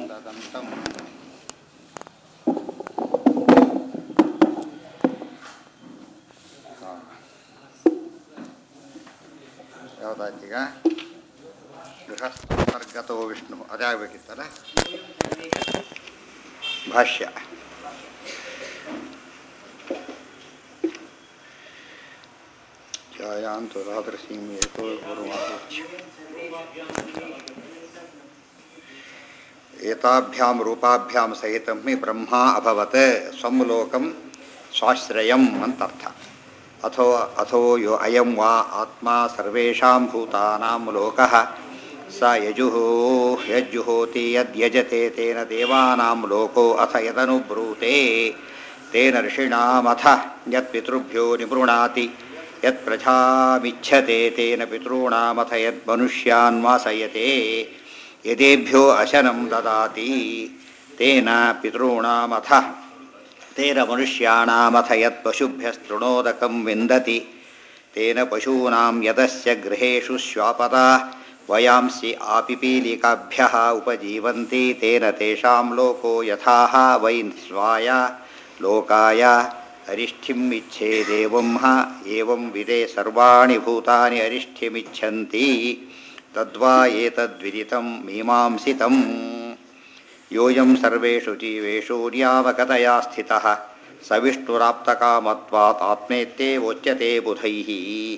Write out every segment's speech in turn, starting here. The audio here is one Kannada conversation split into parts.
एकदन्तं ಯಾವುದಾಯ್ತೀಗ ಗೃಹಸ್ಥರ್ಗತೋ ವಿಷ್ಣು ಅದೇ ಆಗಬೇಕಿತ್ತಲ್ಲ ಭಾಷ್ಯ ಛಾಯಾಂತು ರಾದೃಶೀಂ ಏಕೋ ಗುರುಮಾಹೋಚ್ಯ ಏತಾಭ್ಯಾಂ ರೂಪಾಭ್ಯಾಂ ಸಹಿತಂ ಹಿ ಬ್ರಹ್ಮ ಅಭವತ್ ಸ್ವಂ ಸ್ವಾಶ್ರಯಂ ಅಂತರ್ಥ ಅಥೋ ಅಥೋ ಯೋ ಅಯಂ ವಾ ಆತ್ಮ ಸರ್ವೇಷಾಂ ಭೂತಾನಾಂ ಲೋಕಃ ಸ ಯಜುಃ ಯಜ್ಜುಹೋತಿ ಯದ್ಯಜತೆ ತೇನ ದೇವಾನಾಂ ಲೋಕೋ ಅಥ ಯದನುಬ್ರೂತೆ ತೇನ ಋಷಿಣಾಮಥ ಯತ್ಪಿತೃಭ್ಯೋ ನಿಮೃಣಾತಿ ಯತ್ ಪ್ರಜಾಮಿಚ್ಛತೆ ತೇನ ಪಿತॄಣಾಮಥ ಯದ್ ಮನುಷ್ಯಾನ್ ವಾಸಯತೆ ಯದೇಭ್ಯೋ ಅಶನಂ ದದಾತಿ ತೇನ ಪಿತॄಣಾಮಥ ತೇನ ಮನುಷ್ಯಾಣಾಮಥ ಯತ್ ಪಶುಭ್ಯಸ್ತೃಣೋದಕಂ ವಿಂದತಿ ತೇನ ಪಶೂನಾಂ ಯದಸ್ಯ ಗೃಹೇಷು ಶ್ವಾಪದ ವಯಾಂಸಿ ಆಪಿಪೀಲಿಕಾಭ್ಯ ಉಪಜೀವಂತಿ ತೇನ ತೇಷಾಂ ಲೋಕೋ ಯಥಾಹ ವೈ ಸ್ವಾಯ ಲೋಕಾಯ ಅರಿಷ್ಠಿಂ ಇಚ್ಛೇದೇವಂ ಹ ಏವಂ ವಿದೆ ಸರ್ವಾಣಿ ಭೂತಾನಿ ಅರಿಷ್ಠಿಮಿಚ್ಛಂತಿ ತದ್ವಾ ಏತದ್ವಿದಿತಂ ಮೀಮಾಂಸಿತಂ ಯೋಯಂ ಸರ್ವೇಷು ಜೀವೇಷು ನಿಯಾಮಕತಯಾ ಸ್ಥಿತಃ ಸ ವಿಷ್ಣುರಾಪ್ತಕಾಮತ್ವಾತ್ ಆತ್ಮೇತ್ತೇ ವೋಚ್ಯತೆ ಬುಧೈಃ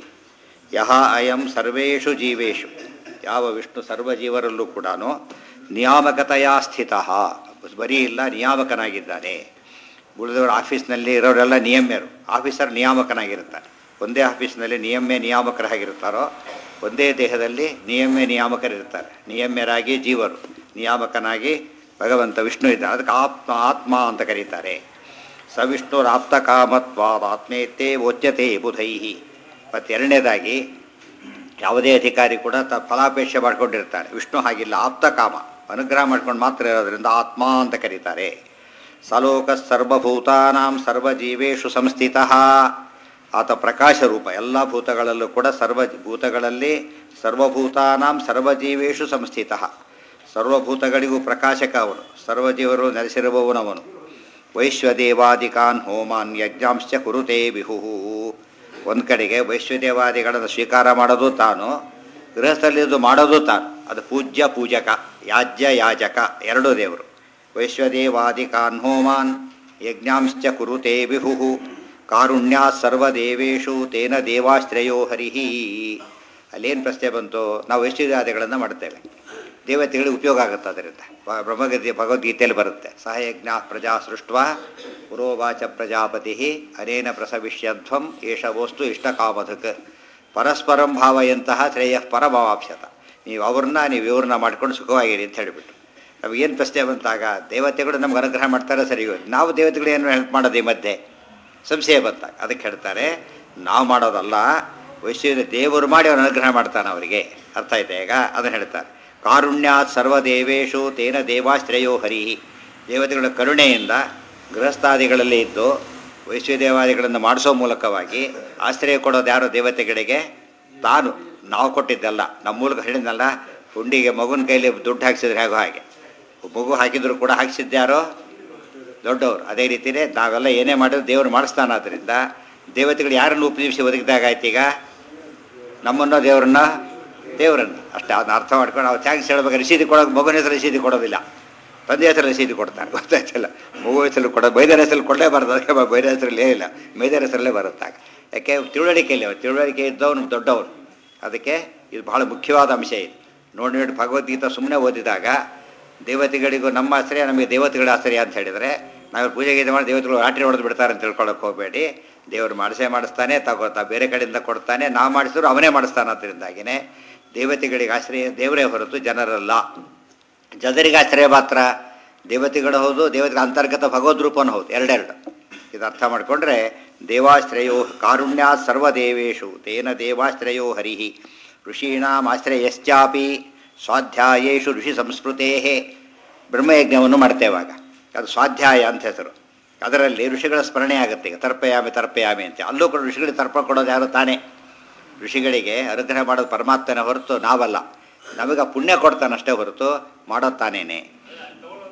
ಯಹ ಅಯಂ ಸರ್ವೇಷು ಜೀವೇಷು ಯಾವ ವಿಷ್ಣು ಸರ್ವಜೀವರಲ್ಲೂ ಕೂಡ ನಿಯಾಮಕತೆಯ ಸ್ಥಿತಃ ಬರೀ ಇಲ್ಲ ನಿಯಾಮಕನಾಗಿದ್ದಾನೆ ಉಳಿದವರು ಆಫೀಸ್ನಲ್ಲಿ ಇರೋರೆಲ್ಲ ನಿಯಮ್ಯರು ಆಫೀಸರ್ ನಿಯಾಮಕನಾಗಿರ್ತಾರೆ ಒಂದೇ ಆಫೀಸ್ನಲ್ಲಿ ನಿಯಮ್ಯ ನಿಯಾಮಕರಾಗಿರ್ತಾರೋ ಒಂದೇ ದೇಹದಲ್ಲಿ ನಿಯಮ್ಯ ನಿಯಾಮಕರಿರ್ತಾರೆ ನಿಯಮ್ಯರಾಗಿ ಜೀವರು ನಿಯಾಮಕನಾಗಿ ಭಗವಂತ ವಿಷ್ಣು ಇದ್ದಾರೆ ಅದಕ್ಕೆ ಆತ್ಮ ಆತ್ಮ ಅಂತ ಕರೀತಾರೆ ಸ ವಿಷ್ಣುರಾಪ್ತ ಕಾಮತ್ವಾದ ಆತ್ಮೇತ್ತೇ ಓಚ್ಯತೆ ಬುಧೈಹಿ ಮತ್ತು ಎರಡನೇದಾಗಿ ಯಾವುದೇ ಅಧಿಕಾರಿ ಕೂಡ ತ ಫಲಾಪೇಕ್ಷೆ ಮಾಡ್ಕೊಂಡಿರ್ತಾರೆ ವಿಷ್ಣು ಹಾಗಿಲ್ಲ ಆಪ್ತ ಕಾಮ ಅನುಗ್ರಹ ಮಾಡ್ಕೊಂಡು ಮಾತ್ರ ಇರೋದ್ರಿಂದ ಆತ್ಮ ಅಂತ ಕರೀತಾರೆ ಸಲೋಕ ಸರ್ವಭೂತಾನಾಂ ಸರ್ವಜೀವೇಶು ಸಂಸ್ಥಿತ ಆತ ಪ್ರಕಾಶ ರೂಪ ಎಲ್ಲ ಭೂತಗಳಲ್ಲೂ ಕೂಡ ಸರ್ವ ಭೂತಗಳಲ್ಲಿ ಸರ್ವಭೂತಾನಾಂ ಸರ್ವಜೀವೇಶು ಸಂಸ್ಥಿತ ಸರ್ವಭೂತಗಳಿಗೂ ಪ್ರಕಾಶಕ ಅವನು ಸರ್ವಜೀವರು ನೆಲೆಸಿರುವವನವನು ವೈಶ್ವದೇವಾದಿಕಾನ್ ಹೋಮಾನ್ ಯಜ್ಞಾಂಶ ಕುರುತೆ ಬಿಹು ಒಂದು ಕಡೆಗೆ ವೈಶ್ವದೇವಾದಿಗಳನ್ನು ಸ್ವೀಕಾರ ಮಾಡೋದು ತಾನು ಗೃಹಸ್ಥಲ್ಲಿದ್ದು ಮಾಡೋದು ತಾನು ಅದು ಪೂಜ್ಯ ಪೂಜಕ ಯಾಜ್ಯ ಯಾಜಕ ಎರಡೂ ದೇವರು ವೈಶ್ವದೇವಾದಿಕಾನ್ ಹೋಮಾನ್ ಯಜ್ಞಾಂಶ್ಚ ಕುರುತೆ ವಿಹು ಕಾರುಣ್ಯಾ ಸರ್ವದೇವೇಶು ತೇನ ದೇವಾಶ್ರಯೋ ಹರಿಹಿ ಅಲ್ಲೇನು ಪ್ರಶ್ನೆ ಬಂತು ನಾವು ವೈಶ್ವದೇವಾದಿಗಳನ್ನು ಮಾಡ್ತೇವೆ ದೇವತೆಗಳಿಗೆ ಉಪಯೋಗ ಆಗುತ್ತೆ ಅದರಿಂದ ಬ್ರಹ್ಮಗೀತೆ ಭಗವದ್ಗೀತೆಯಲ್ಲಿ ಬರುತ್ತೆ ಸಹಯಜ್ಞ ಪ್ರಜಾ ಸೃಷ್ಟ ಪುರೋವಾಚ ಪ್ರಜಾಪತಿ ಅನೇನ ಪ್ರಸವಿಷ್ಯಧ್ವಂ ಏಷ ವಸ್ತು ಇಷ್ಟಕಾಮಧಕ್ ಪರಸ್ಪರಂ ಭಾವಯಂತಹ ಶ್ರೇಯ ಪರಭಾವಾಪ್ಸತ ನೀವು ಅವ್ರನ್ನ ನೀವು ಇವ್ರನ್ನ ಮಾಡ್ಕೊಂಡು ಸುಖವಾಗಿರಿ ಅಂತ ಹೇಳಿಬಿಟ್ಟು ನಮಗೇನು ಪ್ರಶ್ನೆ ಬಂತಾಗ ದೇವತೆಗಳು ನಮ್ಗೆ ಅನುಗ್ರಹ ಮಾಡ್ತಾರೆ ಸರಿ ನಾವು ದೇವತೆಗಳು ಏನು ಹೆಲ್ಪ್ ಮಾಡೋದು ಈ ಮಧ್ಯೆ ಸಂಶಯ ಬಂತಾಗ ಅದಕ್ಕೆ ಹೇಳ್ತಾರೆ ನಾವು ಮಾಡೋದಲ್ಲ ವೈಶ್ವ ದೇವರು ಮಾಡಿ ಅವ್ರು ಅನುಗ್ರಹ ಮಾಡ್ತಾನೆ ಅವರಿಗೆ ಅರ್ಥ ಆಯ್ತಾ ಈಗ ಅದನ್ನು ಹೇಳ್ತಾರೆ ಕಾರುಣ್ಯಾತ್ ಸರ್ವದೇವೇಶು ತೇನ ದೇವಾಶ್ರಯೋ ಹರಿ ದೇವತೆಗಳ ಕರುಣೆಯಿಂದ ಗೃಹಸ್ಥಾದಿಗಳಲ್ಲಿ ಇದ್ದು ವೈಶ್ವದೇವಾದಿಗಳನ್ನು ಮಾಡಿಸೋ ಮೂಲಕವಾಗಿ ಆಶ್ರಯ ಕೊಡೋದು ಯಾರು ದೇವತೆಗಳಿಗೆ ತಾನು ನಾವು ಕೊಟ್ಟಿದ್ದಲ್ಲ ನಮ್ಮ ಮೂಲಕ ಹೇಳಿದ್ನಲ್ಲ ಹುಂಡಿಗೆ ಮಗುನ ಕೈಲಿ ದುಡ್ಡು ಹಾಕ್ಸಿದ್ರೆ ಹೇಗೋ ಹಾಗೆ ಮಗು ಹಾಕಿದ್ರು ಕೂಡ ಹಾಕ್ಸಿದ್ಯಾರೋ ದೊಡ್ಡವರು ಅದೇ ರೀತಿಯೇ ನಾವೆಲ್ಲ ಏನೇ ಮಾಡಿದ್ರು ದೇವರು ಮಾಡಿಸ್ತಾನೆ ಆದ್ದರಿಂದ ದೇವತೆಗಳು ಯಾರನ್ನು ಉಪಯೋಗಿಸಿ ಒದಗಿದಾಗ ಆಯ್ತು ಈಗ ನಮ್ಮನ್ನು ದೇವರನ್ನ ದೇವರನ್ನು ಅಷ್ಟೇ ಅದನ್ನ ಅರ್ಥ ಮಾಡ್ಕೊಂಡು ನಾವು ಥ್ಯಾಂಕ್ಸ್ ಹೇಳ್ಬೇಕಾದ್ರೆ ರಸೀದಿ ಕೊಡೋಕೆ ಮಗುನ ಹೆಸರು ರಸೀದಿ ಕೊಡೋದಿಲ್ಲ ತಂದೆ ಹೆಸರು ರಸೀದಿ ಕೊಡ್ತಾರೆ ಗೊತ್ತಾಯ್ತಲ್ಲ ಮಗು ಹೆಸರು ಕೊಡೋದು ಬೈದರ ಹೆಸರು ಕೊಡಲೇಬಾರ್ದು ಅದಕ್ಕೆ ಬೈದರ ಹೆಸರಲ್ಲೇ ಇಲ್ಲ ಮೇದರ ಹೆಸರಲ್ಲೇ ಬರುತ್ತಾಗ ಯಾಕೆ ತಿಳುವಳಿಕೆಯಲ್ಲಿ ಅವ್ರು ತಿಳುವಳಿಕೆ ಇದ್ದವನು ದೊಡ್ಡವನು ಅದಕ್ಕೆ ಇದು ಬಹಳ ಮುಖ್ಯವಾದ ಅಂಶ ಇದು ನೋಡಿ ನೋಡಿ ಭಗವದ್ಗೀತಾ ಸುಮ್ಮನೆ ಓದಿದಾಗ ದೇವತೆಗಳಿಗೂ ನಮ್ಮ ಆಶ್ರಯ ನಮಗೆ ದೇವತೆಗಳ ಆಶ್ರಯ ಅಂತ ಹೇಳಿದರೆ ನಾವು ಪೂಜೆ ಗೀತೆ ಮಾಡಿ ದೇವತೆಗಳು ರಾತ್ರಿ ಹೊಡೆದು ಬಿಡ್ತಾರೆ ಅಂತ ತಿಳ್ಕೊಳ್ಳೋಕೆ ಹೋಗಬೇಡಿ ದೇವರು ಮಾಡಿಸೇ ಮಾಡಿಸ್ತಾನೆ ತಗೋತಾ ಬೇರೆ ಕಡೆಯಿಂದ ಕೊಡ್ತಾನೆ ನಾವು ಮಾಡಿಸಿದ್ರು ಅವನೇ ಮಾಡಿಸ್ತಾನೆ ಅದರಿಂದಾಗಿನೇ ದೇವತೆಗಳಿಗೆ ಆಶ್ರಯ ದೇವರೇ ಹೊರತು ಜನರಲ್ಲ ಜನರಿಗೆ ಆಶ್ರಯ ಮಾತ್ರ ದೇವತೆಗಳು ಹೌದು ದೇವತೆಗಳ ಅಂತರ್ಗತ ಭಗವದ್ ರೂಪನೂ ಹೌದು ಎರಡೆರಡು ಇದು ಅರ್ಥ ಮಾಡಿಕೊಂಡ್ರೆ ದೇವಾಶ್ರಯೋ ಕಾರುಣ್ಯ ಸರ್ವದೇವೇಶು ತೇನ ದೇವಾಶ್ರಯೋ ಹರಿಹಿ ಋಷೀಣಾಂ ಆಶ್ರಯಶ್ಚಾಪಿ ಸ್ವಾಧ್ಯಾಯೇಶು ಋಷಿ ಸಂಸ್ಕೃತೇ ಬ್ರಹ್ಮಯಜ್ಞವನ್ನು ಮಾಡ್ತೇವಾಗ ಅದು ಸ್ವಾಧ್ಯಾಯ ಅಂತ ಹೆಸರು ಅದರಲ್ಲಿ ಋಷಿಗಳ ಸ್ಮರಣೆ ಆಗುತ್ತೆ ಈಗ ತರ್ಪಯಾಮಿ ತರ್ಪಯಾಮಿ ಅಂತ ಅಲ್ಲೂ ಕೂಡ ಋಷಿಗಳಿಗೆ ತರ್ಪ ಕೊಡೋದು ಯಾರು ತಾನೇ ಋಷಿಗಳಿಗೆ ಅನುಗ್ರಹ ಮಾಡೋದು ಪರಮಾತ್ಮನ ಹೊರತು ನಾವಲ್ಲ ನಮಗೆ ಪುಣ್ಯ ಕೊಡ್ತಾನಷ್ಟೇ ಹೊರತು ಮಾಡೋದು ತಾನೇನೆ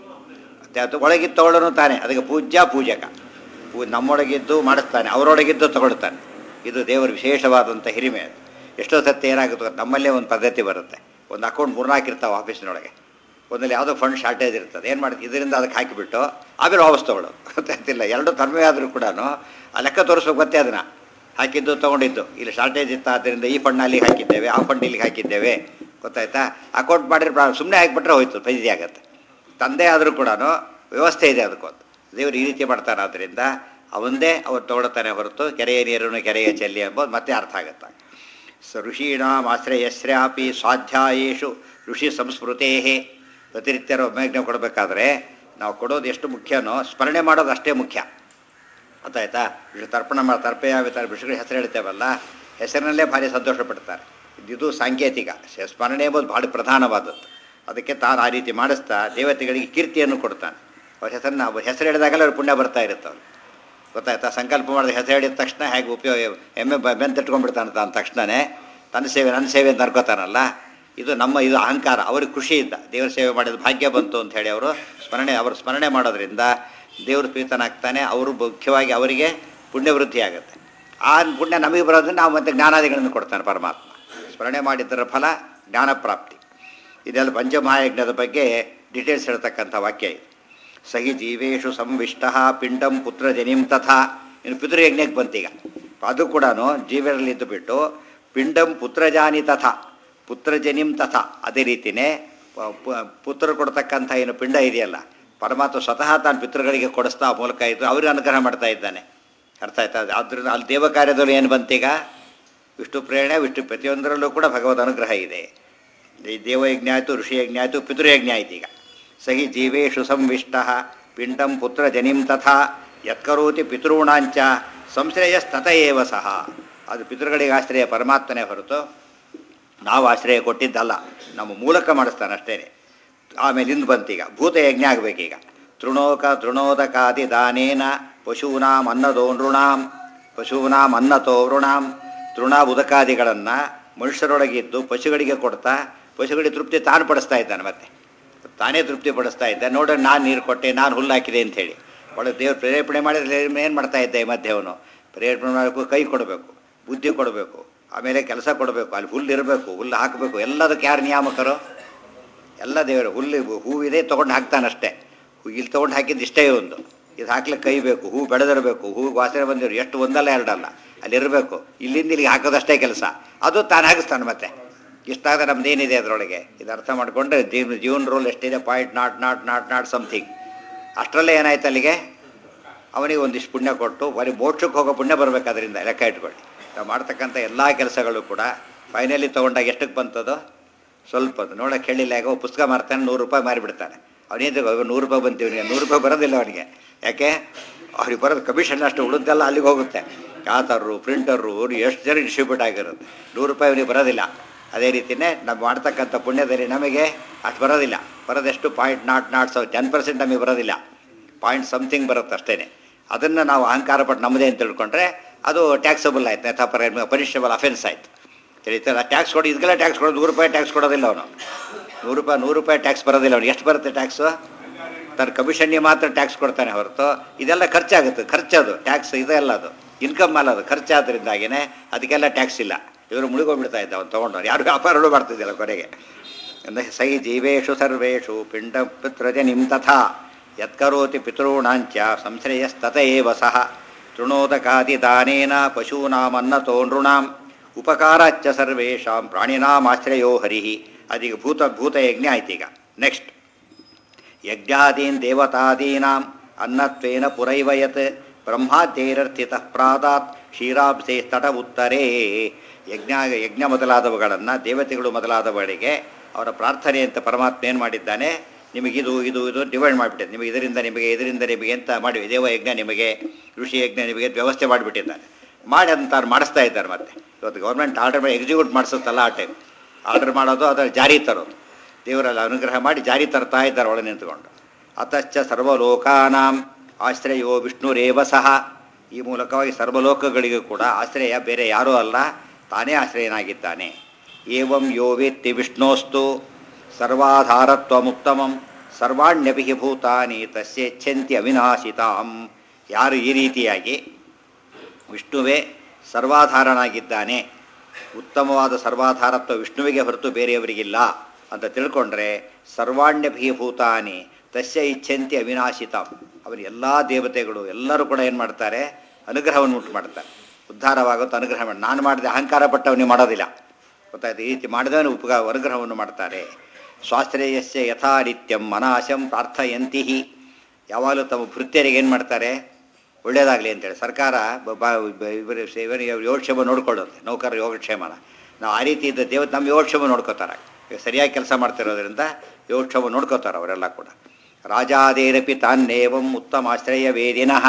ಅದು ಒಳಗಿದ್ದು ತಗೊಳ್ಳೋನು ತಾನೆ ಅದಕ್ಕೆ ಪೂಜ್ಯ ಪೂಜಕ ಪೂ ನಮ್ಮೊಳಗಿದ್ದು ಮಾಡಿಸ್ತಾನೆ ಅವರೊಳಗಿದ್ದು ತಗೊಳ್ತಾನೆ ಇದು ದೇವರ ವಿಶೇಷವಾದಂಥ ಹಿರಿಮೆ ಅದು ಎಷ್ಟೋ ಸತ್ಯ ಏನಾಗುತ್ತೆ ಗೊತ್ತಾ? ನಮ್ಮಲ್ಲೇ ಒಂದು ಪದ್ಧತಿ ಬರುತ್ತೆ ಒಂದು ಅಕೌಂಟ್ ಮೂರ್ನಾಲ್ಕಿರ್ತಾವೆ ಆಫೀಸಿನೊಳಗೆ ಒಂದಲ್ಲಿ ಯಾವುದೋ ಫಂಡ್ ಶಾರ್ಟೇಜ್ ಇರ್ತದೆ ಏನು ಮಾಡ್ತೀವಿ ಇದರಿಂದ ಅದಕ್ಕೆ ಹಾಕಿಬಿಟ್ಟು ಆಮೇಲೆ ವಾಪಸ್ ತೊಗೊಳ್ಳೋದು ಗೊತ್ತಾಗ್ತಿಲ್ಲ ಎರಡು ಕಡಿಮೆ ಆದರೂ ಕೂಡ ಆ ಲೆಕ್ಕ ತೋರಿಸ್ಬೇಕು ಗೊತ್ತೇ ಅದನ್ನು ಹಾಕಿದ್ದು ತೊಗೊಂಡಿದ್ದು ಇಲ್ಲಿ ಶಾರ್ಟೇಜ್ ಇತ್ತು ಆದ್ದರಿಂದ ಈ ಫಂಡ್ ಅಲ್ಲಿಗೆ ಹಾಕಿದ್ದೇವೆ ಆ ಫಂಡ್ ಇಲ್ಲಿಗೆ ಹಾಕಿದ್ದೇವೆ ಗೊತ್ತಾಯ್ತಾ ಅಕೌಂಟ್ ಮಾಡಿದ್ರೆ ಸುಮ್ಮನೆ ಹಾಕಿಬಿಟ್ರೆ ಹೋಯ್ತು ಫೈದಿ ಆಗುತ್ತೆ ತಂದೆ ಆದರೂ ಕೂಡ ವ್ಯವಸ್ಥೆ ಇದೆ ಅದಕ್ಕೊಂದು ದೇವರು ಈ ರೀತಿ ಮಾಡ್ತಾನೆ ಆದ್ದರಿಂದ ಅವಂದೇ ಅವ್ರು ತೊಗೊಳ್ತಾನೆ ಹೊರತು ಕೆರೆಯ ನೀರನ್ನು ಕೆರೆಯ ಚೆಲ್ಲಿ ಎಂಬುದು ಮತ್ತೆ ಅರ್ಥ ಆಗುತ್ತೆ ಸ ಋಷೀಣಾಂ ಆಶ್ರಯಸ್ಯಾಪಿ ಸ್ವಾಧ್ಯಾಯೇಷು ಋಷಿ ಸಂಸ್ಮೃತೇ ಪ್ರತಿನಿತ್ಯರ ಒಮ್ಮೆಜ್ಞೆ ಕೊಡಬೇಕಾದ್ರೆ ನಾವು ಕೊಡೋದು ಎಷ್ಟು ಮುಖ್ಯನೋ ಸ್ಮರಣೆ ಮಾಡೋದು ಅಷ್ಟೇ ಮುಖ್ಯ ಗೊತ್ತಾಯ್ತಾ ಇದು ತರ್ಪಣ ಮಾಡಿ ತರ್ಪಯಾಮಿ ತರ ಋಷಿಗಳ ಹೆಸರು ಹೇಳ್ತೇವಲ್ಲ ಹೆಸರಿನಲ್ಲೇ ಭಾರಿ ಸಂತೋಷ ಪಡ್ತಾರೆ ಇದು ಸಾಂಕೇತಿಕ ಶ- ಸ್ಮರಣೆ ಎಂಬುದು ಭಾಳ ಪ್ರಧಾನವಾದದ್ದು ಅದಕ್ಕೆ ತಾನು ಆ ರೀತಿ ಮಾಡಿಸ್ತಾ ದೇವತೆಗಳಿಗೆ ಕೀರ್ತಿಯನ್ನು ಕೊಡ್ತಾನೆ ಅವ್ರ ಹೆಸರನ್ನ ಅವ್ರ ಹೆಸರು ಹೇಳಿದಾಗಲೇ ಅವ್ರ ಪುಣ್ಯ ಬರ್ತಾ ಇರುತ್ತೆ ಅವ್ರು ಗೊತ್ತಾಯ್ತಾ ಸಂಕಲ್ಪ ಮಾಡಿದ ಹೆಸರು ಹೇಳಿದ ತಕ್ಷಣ ಹೇಗೆ ಉಪಯೋಗ ಎಮ್ಮೆ ಬ- ಬೆಂತಟ್ಕೊಂಡ್ಬಿಡ್ತಾನೆ ಅಂದ ತಕ್ಷಣವೇ ತನ್ನ ಸೇವೆ ನನ್ನ ಸೇವೆ ಅಂತ ಅನ್ಕೋತಾನಲ್ಲ ಇದು ನಮ್ಮ ಇದು ಅಹಂಕಾರ ಅವ್ರಿಗೆ ಖುಷಿ ಇದ್ದ ದೇವ್ರ ಸೇವೆ ಮಾಡಿದ ಭಾಗ್ಯ ಬಂತು ಅಂತ ಹೇಳಿ ಅವರು ಸ್ಮರಣೆ ಅವರು ಸ್ಮರಣೆ ಮಾಡೋದ್ರಿಂದ ದೇವರು ಪ್ರೀತನಾಗ್ತಾನೆ ಅವರು ಮುಖ್ಯವಾಗಿ ಅವರಿಗೆ ಪುಣ್ಯವೃದ್ಧಿ ಆಗುತ್ತೆ ಆ ಪುಣ್ಯ ನಮಗೆ ಬರೋದ್ರಿಂದ ನಾವು ಮತ್ತೆ ಜ್ಞಾನಾದಿಗಳನ್ನು ಕೊಡ್ತಾನೆ ಪರಮಾತ್ಮ ಸ್ಮರಣೆ ಮಾಡಿದ್ದರ ಫಲ ಜ್ಞಾನ ಪ್ರಾಪ್ತಿ ಇದೆಲ್ಲ ಪಂಚಮಹಾಯಜ್ಞದ ಬಗ್ಗೆ ಡೀಟೇಲ್ಸ್ ಹೇಳ್ತಕ್ಕಂಥ ವಾಕ್ಯ ಇದು ಸಹಿ ಜೀವೇಶು ಸಂವಿಷ್ಟ ಪಿಂಡಂ ಪುತ್ರ ಜನಿಂ ತಥಾ ಇನ್ನು ಪಿತೃಯಜ್ಞಕ್ಕೆ ಬಂತೀಗ ಅದು ಕೂಡ ಜೀವರಲ್ಲಿದ್ದು ಬಿಟ್ಟು ಪಿಂಡಂ ಪುತ್ರಜಾನಿ ತಥಾ ಪುತ್ರಜನಿಂ ತಥಾ ಅದೇ ರೀತಿಯೇ ಪ- ಪ- ಪುತ್ರ ಕೊಡ್ತಕ್ಕಂಥ ಏನು ಪಿಂಡ ಇದೆಯಲ್ಲ ಪರಮಾತ್ಮ ಸ್ವತಃ ತಾನು ಪಿತೃಗಳಿಗೆ ಕೊಡಿಸ್ತಾ ಆ ಮೂಲಕ ಇದ್ದು ಅವ್ರಿಗೆ ಅನುಗ್ರಹ ಮಾಡ್ತಾ ಇದ್ದಾನೆ ಅರ್ಥ ಆಯ್ತಾ ಆದ್ದರಿಂದ ಅಲ್ಲಿ ದೇವ ಕಾರ್ಯದಲ್ಲಿ ಏನು ಬಂತೀಗ ವಿಷ್ಣು ಪ್ರೇರಣೆ ವಿಷ್ಣು ಪ್ರತಿಯೊಂದರಲ್ಲೂ ಕೂಡ ಭಗವದ್ ಅನುಗ್ರಹ ಇದೆ ಈ ದೇವಯಜ್ಞ ಆಯಿತು ಋಷಿಯಜ್ಞ ಆಯಿತು ಪಿತೃಯಜ್ಞ ಆಯ್ತು ಈಗ ಸಹಿ ಜೀವೇಶು ಸಂವಿಷ್ಟ ಪಿಂಡಂ ಪುತ್ರ ಜನಿಂ ತಥಾ ಯತ್ಕರೋತಿ ಪಿತೃಣಾಂಚ ಸಂಶ್ರಯಸ್ತತ ಏವ ಸಹ ಅದು ಪಿತೃಗಳಿಗೆ ಆಶ್ರಯ ಪರಮಾತ್ಮನೇ ಹೊರತು ನಾವು ಆಶ್ರಯ ಕೊಟ್ಟಿದ್ದಲ್ಲ ನಮ್ಮ ಮೂಲಕ ಮಾಡಿಸ್ತಾನೆ ಅಷ್ಟೇ ಆಮೇಲೆ ಇಂದು ಬಂತೀಗ ಭೂತ ಯಜ್ಞ ಆಗಬೇಕೀಗ ತೃಣೋಕ ತೃಣೋದಕಾದಿ ದಾನೇನ ಪಶೂನಾಂ ಅನ್ನದೋ ನೃಣಾಂ ಪಶೂನಾಂ ಅನ್ನತೋ ವೃಣಾಂ ತೃಣ ಉದಕಾದಿಗಳನ್ನು ಮನುಷ್ಯರೊಳಗಿದ್ದು ಪಶುಗಳಿಗೆ ಕೊಡ್ತಾ ಪಶುಗಳಿಗೆ ತೃಪ್ತಿ ತಾನು ಪಡಿಸ್ತಾ ಇದ್ದಾನೆ ಮತ್ತೆ ತಾನೇ ತೃಪ್ತಿ ಪಡಿಸ್ತಾ ಇದ್ದ ನೋಡ ನಾನು ನೀರು ಕೊಟ್ಟೆ ನಾನು ಹುಲ್ಲು ಹಾಕಿದೆ ಅಂಥೇಳಿ ಒಳ್ಳೆ ದೇವ್ರು ಪ್ರೇರೇಪಣೆ ಮಾಡಿದ್ರೆ ಏನು ಮಾಡ್ತಾ ಇದ್ದ ಈ ಮಧ್ಯೆ ಅವನು ಪ್ರೇರೇಪಣೆ ಮಾಡಬೇಕು ಕೈ ಕೊಡಬೇಕು ಬುದ್ಧಿ ಕೊಡಬೇಕು ಆಮೇಲೆ ಕೆಲಸ ಕೊಡಬೇಕು ಅಲ್ಲಿ ಹುಲ್ಲು ಇರಬೇಕು ಹುಲ್ಲು ಹಾಕಬೇಕು ಎಲ್ಲದಕ್ಕೆ ಯಾರು ನಿಯಾಮಕರು ಎಲ್ಲ ದೇವರು ಹುಲ್ಲು ಹೂವಿದೆ ತೊಗೊಂಡು ಹಾಕ್ತಾನಷ್ಟೇ ಹೂ- ಇಲ್ಲಿ ತೊಗೊಂಡು ಹಾಕಿದ್ದು ಇಷ್ಟೇ ಒಂದು ಇದು ಹಾಕ್ಲಿಕ್ಕೆ ಕೈ ಬೇಕು ಹೂ ಬೆಳೆದಿರಬೇಕು ಹೂವಿಗೆ ವಾಸನೆ ಬಂದಿರು ಎಷ್ಟು ಒಂದಲ್ಲ ಎರಡಲ್ಲ ಅಲ್ಲಿರಬೇಕು ಇಲ್ಲಿಂದ ಇಲ್ಲಿಗೆ ಹಾಕೋದಷ್ಟೇ ಕೆಲಸ ಅದು ತಾನು ಹಾಕಿಸ್ತಾನೆ ಮತ್ತೆ ಇಷ್ಟಾದ ನಮ್ದು ಏನಿದೆ ಅದರೊಳಗೆ ಇದು ಅರ್ಥ ಮಾಡಿಕೊಂಡ್ರೆ ಜೀವನ ಜೀವನ ರೋಲ್ ಎಷ್ಟಿದೆ point nought nought nought nought something ಅಷ್ಟರಲ್ಲೇ ಏನಾಯ್ತು ಅಲ್ಲಿಗೆ ಅವನಿಗೆ ಒಂದಿಷ್ಟು ಪುಣ್ಯ ಕೊಟ್ಟು ಬರೀ ಮೋಕ್ಷಕ್ಕೆ ಹೋಗೋ ಪುಣ್ಯ ಬರಬೇಕು ಅದರಿಂದ ಲೆಕ್ಕ ಇಟ್ಕೊಳ್ಳಿ ನಾವು ಮಾಡ್ತಕ್ಕಂಥ ಎಲ್ಲ ಕೆಲಸಗಳು ಕೂಡ ಫೈನಲಿ ತೊಗೊಂಡಾಗ ಎಷ್ಟಕ್ಕೆ ಬಂತದು ಸ್ವಲ್ಪ ಅದು ನೋಡೋಕೆ ಹೇಳಿಲ್ಲ ಯಾಕೋ ಪುಸ್ತಕ ಮಾರ್ತಾನೆ ನೂರು ರೂಪಾಯಿ ಮಾರಿಬಿಡ್ತಾನೆ ಅವನೇನು ನೂರು ರೂಪಾಯಿ ಬಂತೀವಿ ನೂರು ರೂಪಾಯಿ ಬರೋದಿಲ್ಲ ಅವನಿಗೆ ಯಾಕೆ ಅವ್ರಿಗೆ ಬರೋದು ಕಮಿಷನ್ ಅಷ್ಟು ಉಳಿದೆಲ್ಲ ಅಲ್ಲಿಗೆ ಹೋಗುತ್ತೆ ಕಾತರು ಪ್ರಿಂಟರು ಎಷ್ಟು ಜನ ಡಿಸ್ಟ್ರಿಬ್ಯೂಟ್ ಆಗಿರುತ್ತೆ ನೂರು ರೂಪಾಯಿ ಅವನಿಗೆ ಬರೋದಿಲ್ಲ ಅದೇ ರೀತಿಯೇ ನಾವು ಮಾಡ್ತಕ್ಕಂಥ ಪುಣ್ಯದಲ್ಲಿ ನಮಗೆ ಅಷ್ಟು ಬರೋದಿಲ್ಲ ಬರೋದೆಷ್ಟು point nought nought so ten percent ನಮಗೆ ಬರೋದಿಲ್ಲ ಪಾಯಿಂಟ್ ಸಮಥಿಂಗ್ ಬರುತ್ತೆ ಅಷ್ಟೇ ಅದನ್ನು ನಾವು ಅಹಂಕಾರ ಪಟ್ಟು ನಮ್ಮದೇ ಅಂತ ತಿಳ್ಕೊಂಡ್ರೆ ಅದು ಟ್ಯಾಕ್ಸಬಲ್ ಆಯ್ತು ಅಥವಾ ಪನಿಷಬಲ್ ಅಫೆನ್ಸ್ ಆಯ್ತು ತಿಳಿತಲ್ಲ ಟ್ಯಾಕ್ಸ್ ಕೊಡಿ ಇದಕ್ಕೆಲ್ಲ ಟ್ಯಾಕ್ಸ್ ಕೊಡೋದು ನೂರು ರೂಪಾಯಿ ಟ್ಯಾಕ್ಸ್ ಕೊಡೋದಿಲ್ಲ ಅವನು ನೂರು ರೂಪಾಯಿ ನೂರು ರೂಪಾಯಿ ಟ್ಯಾಕ್ಸ್ ಬರೋದಿಲ್ಲ ಅವ್ನಿಗೆ ಎಷ್ಟು ಬರುತ್ತೆ ಟ್ಯಾಕ್ಸು ತನ್ನ ಕಮಿಷನ್ಗೆ ಮಾತ್ರ ಟ್ಯಾಕ್ಸ್ ಕೊಡ್ತಾನೆ ಹೊರತು ಇದೆಲ್ಲ ಖರ್ಚಾಗುತ್ತೆ ಖರ್ಚದು ಟ್ಯಾಕ್ಸ್ ಇದೆಲ್ಲ ಅದು ಇನ್ಕಮ್ ಅಲ್ಲ ಅದು ಖರ್ಚಾದ್ರಿಂದಾಗಿನೇ ಅದಕ್ಕೆಲ್ಲ ಟ್ಯಾಕ್ಸ್ ಇಲ್ಲ ಇವರು ಮುಳುಗೋಗ್ಬಿಡ್ತಾ ಇದ್ದ ಅವ್ನು ತೊಗೊಂಡವ್ರು ಯಾರು ವ್ಯಾಪಾರಗಳು ಮಾಡ್ತಿದ್ದಿಲ್ಲ ಕೊನೆಗೆ ಅಂದರೆ ಸೈ ಜೀವೇಶು ಸರ್ವೇಷು ಪಿಂಡ ಪಿತೃಜನಿಂ ತಥಾ ಯತ್ಕರೋತಿ ಪಿತॄಣಾಂಚ ಸಂಶ್ರಯಸ್ತತ ಏವ ಸಹ ತೃಣೋದಕಾದಿ ದಾನೇನ ಪಶೂನಾಮನ್ನತೋ ನೃಣಾಂ ಉಪಕಾರಾಚ್ಚ ಸರ್ವೇಷಾಂ ಪ್ರಾಣಿನಾಮಾಶ್ರಯೋ ಹರಿ ಅದೀಗ ಭೂತ ಭೂತಯಜ್ಞ ಆಯ್ತೀಗ ನೆಕ್ಸ್ಟ್ ಯಜ್ಞಾದೀನ್ ದೇವತಾದೀನಾಂ ಅನ್ನತ್ವೇನ ಪುರೈವಯತ್ ಬ್ರಹ್ಮಾದ್ಯೈರರ್ಥಿತ ಪ್ರಾದಾತ್ ಕ್ಷೀರಾಬ್ಧೆ ತಟ ಉತ್ತರೇ ಯಜ್ಞ ಯಜ್ಞ ಮೊದಲಾದವುಗಳನ್ನು ದೇವತೆಗಳು ಮೊದಲಾದವುಗಳಿಗೆ ಅವರ ಪ್ರಾರ್ಥನೆ ಅಂತ ಪರಮಾತ್ಮ ಏನು ಮಾಡಿದ್ದಾನೆ ನಿಮಗಿದು ಇದು ಇದು ಡಿವೈಡ್ ಮಾಡಿಬಿಟ್ಟಿದೆ ನಿಮಗೆ ಇದರಿಂದ ನಿಮಗೆ ಇದರಿಂದ ನಿಮಗೆ ಅಂತ ಮಾಡಿ ದೇವಯಜ್ಞ ನಿಮಗೆ ಋಷಿ ಯಜ್ಞ ನಿಮಗೆ ಅಂತ ವ್ಯವಸ್ಥೆ ಮಾಡಿಬಿಟ್ಟಿದ್ದಾನೆ ಮಾಡಿ ಅಂತಾರೆ ಮಾಡಿಸ್ತಾ ಇದ್ದಾರೆ ಮತ್ತೆ ಇವತ್ತು ಗೌರ್ಮೆಂಟ್ ಆರ್ಡರ್ ಮಾಡಿ ಎಕ್ಸಿಕ್ಯೂಟ್ ಮಾಡಿಸುತ್ತಲ್ಲ ಆ ಟೈಮ್ ಆರ್ಡರ್ ಮಾಡೋದು ಅದರ ಜಾರಿ ತರೋದು ದೇವರಲ್ಲಿ ಅನುಗ್ರಹ ಮಾಡಿ ಜಾರಿ ತರ್ತಾ ಇದ್ದಾರೆ ಒಳಗೆ ನಿಂತ್ಕೊಂಡು ಅತಶ್ಚ ಸರ್ವಲೋಕಾನಾಂ ಆಶ್ರಯೋ ವಿಷ್ಣುರೇವ ಸಹ ಈ ಮೂಲಕವಾಗಿ ಸರ್ವಲೋಕಗಳಿಗೂ ಕೂಡ ಆಶ್ರಯ ಬೇರೆ ಯಾರೂ ಅಲ್ಲ ತಾನೇ ಆಶ್ರಯನಾಗಿದ್ದಾನೆ ಏವಂ ಯೋ ವೇತ್ತಿ ವಿಷ್ಣೋಸ್ತು ಸರ್ವಾಧಾರತ್ವಮುತ್ತಮಂ ಸರ್ವಾಣ್ಯಪಿ ಭೂತಾನಿ ತಸ್ಯೆಚ್ಛಂತಿ ಅವಿನಾಶಿತಾಂ ಯಾರು ಈ ರೀತಿಯಾಗಿ ವಿಷ್ಣುವೇ ಸರ್ವಾಧಾರನಾಗಿದ್ದಾನೆ ಉತ್ತಮವಾದ ಸರ್ವಾಧಾರತ್ವ ವಿಷ್ಣುವಿಗೆ ಹೊರತು ಬೇರೆಯವರಿಗಿಲ್ಲ ಅಂತ ತಿಳ್ಕೊಂಡ್ರೆ ಸರ್ವಾಣ್ಯಭಿ ಭೂತಾನಿ ತಸ್ಯ ಇಚ್ಛಂತಿ ಅವಿನಾಶಿತಾಂ ಅವನ ಎಲ್ಲ ದೇವತೆಗಳು ಎಲ್ಲರೂ ಕೂಡ ಏನು ಮಾಡ್ತಾರೆ ಅನುಗ್ರಹವನ್ನು ಉಂಟು ಮಾಡ್ತಾರೆ ಉದ್ಧಾರವಾಗುತ್ತೋ ಅನುಗ್ರಹ ಮಾಡಿ ನಾನು ಮಾಡಿದೆ ಅಹಂಕಾರ ಪಟ್ಟವನಿಗೆ ಮಾಡೋದಿಲ್ಲ ಗೊತ್ತಾಯ್ತು ಈ ರೀತಿ ಮಾಡಿದವನು ಉಪಗ ಅನುಗ್ರಹವನ್ನು ಮಾಡ್ತಾರೆ ಸ್ವಾಶ್ರಯಸ್ಯ ಯಥಾ ನಿತ್ಯಂ ಮನಾಶಂ ಪ್ರಾರ್ಥಯಂತಿ ಯಾವಾಗಲೂ ತಮ್ಮ ಭೃತ್ಯರಿಗೆ ಏನು ಮಾಡ್ತಾರೆ ಒಳ್ಳೇದಾಗಲಿ ಅಂತೇಳಿ ಸರ್ಕಾರ ಬ- ಬ- ಬ- ಇವರು ಇವರ ಯೋಗಕ್ಷೇಮ ನೋಡ್ಕೊಳ್ಳುತ್ತೆ ನೌಕರರ ಯೋಗಕ್ಷೇಮನ ನಾವು ಆ ರೀತಿ ಇದ್ದ ದೇವತೆ ನಮ್ಮ ಯೋಗಕ್ಷೇಮ ನೋಡ್ಕೋತಾರೆ ಈಗ ಸರಿಯಾಗಿ ಕೆಲಸ ಮಾಡ್ತಿರೋದ್ರಿಂದ ಯೋಗಕ್ಷೇಮ ನೋಡ್ಕೋತಾರೆ ಅವರೆಲ್ಲ ಕೂಡ ರಾಜಾದೇರಪಿ ತಾನ್ನೇವಂ ಉತ್ತಮಾಶ್ರಯ ವೇದಿನಃ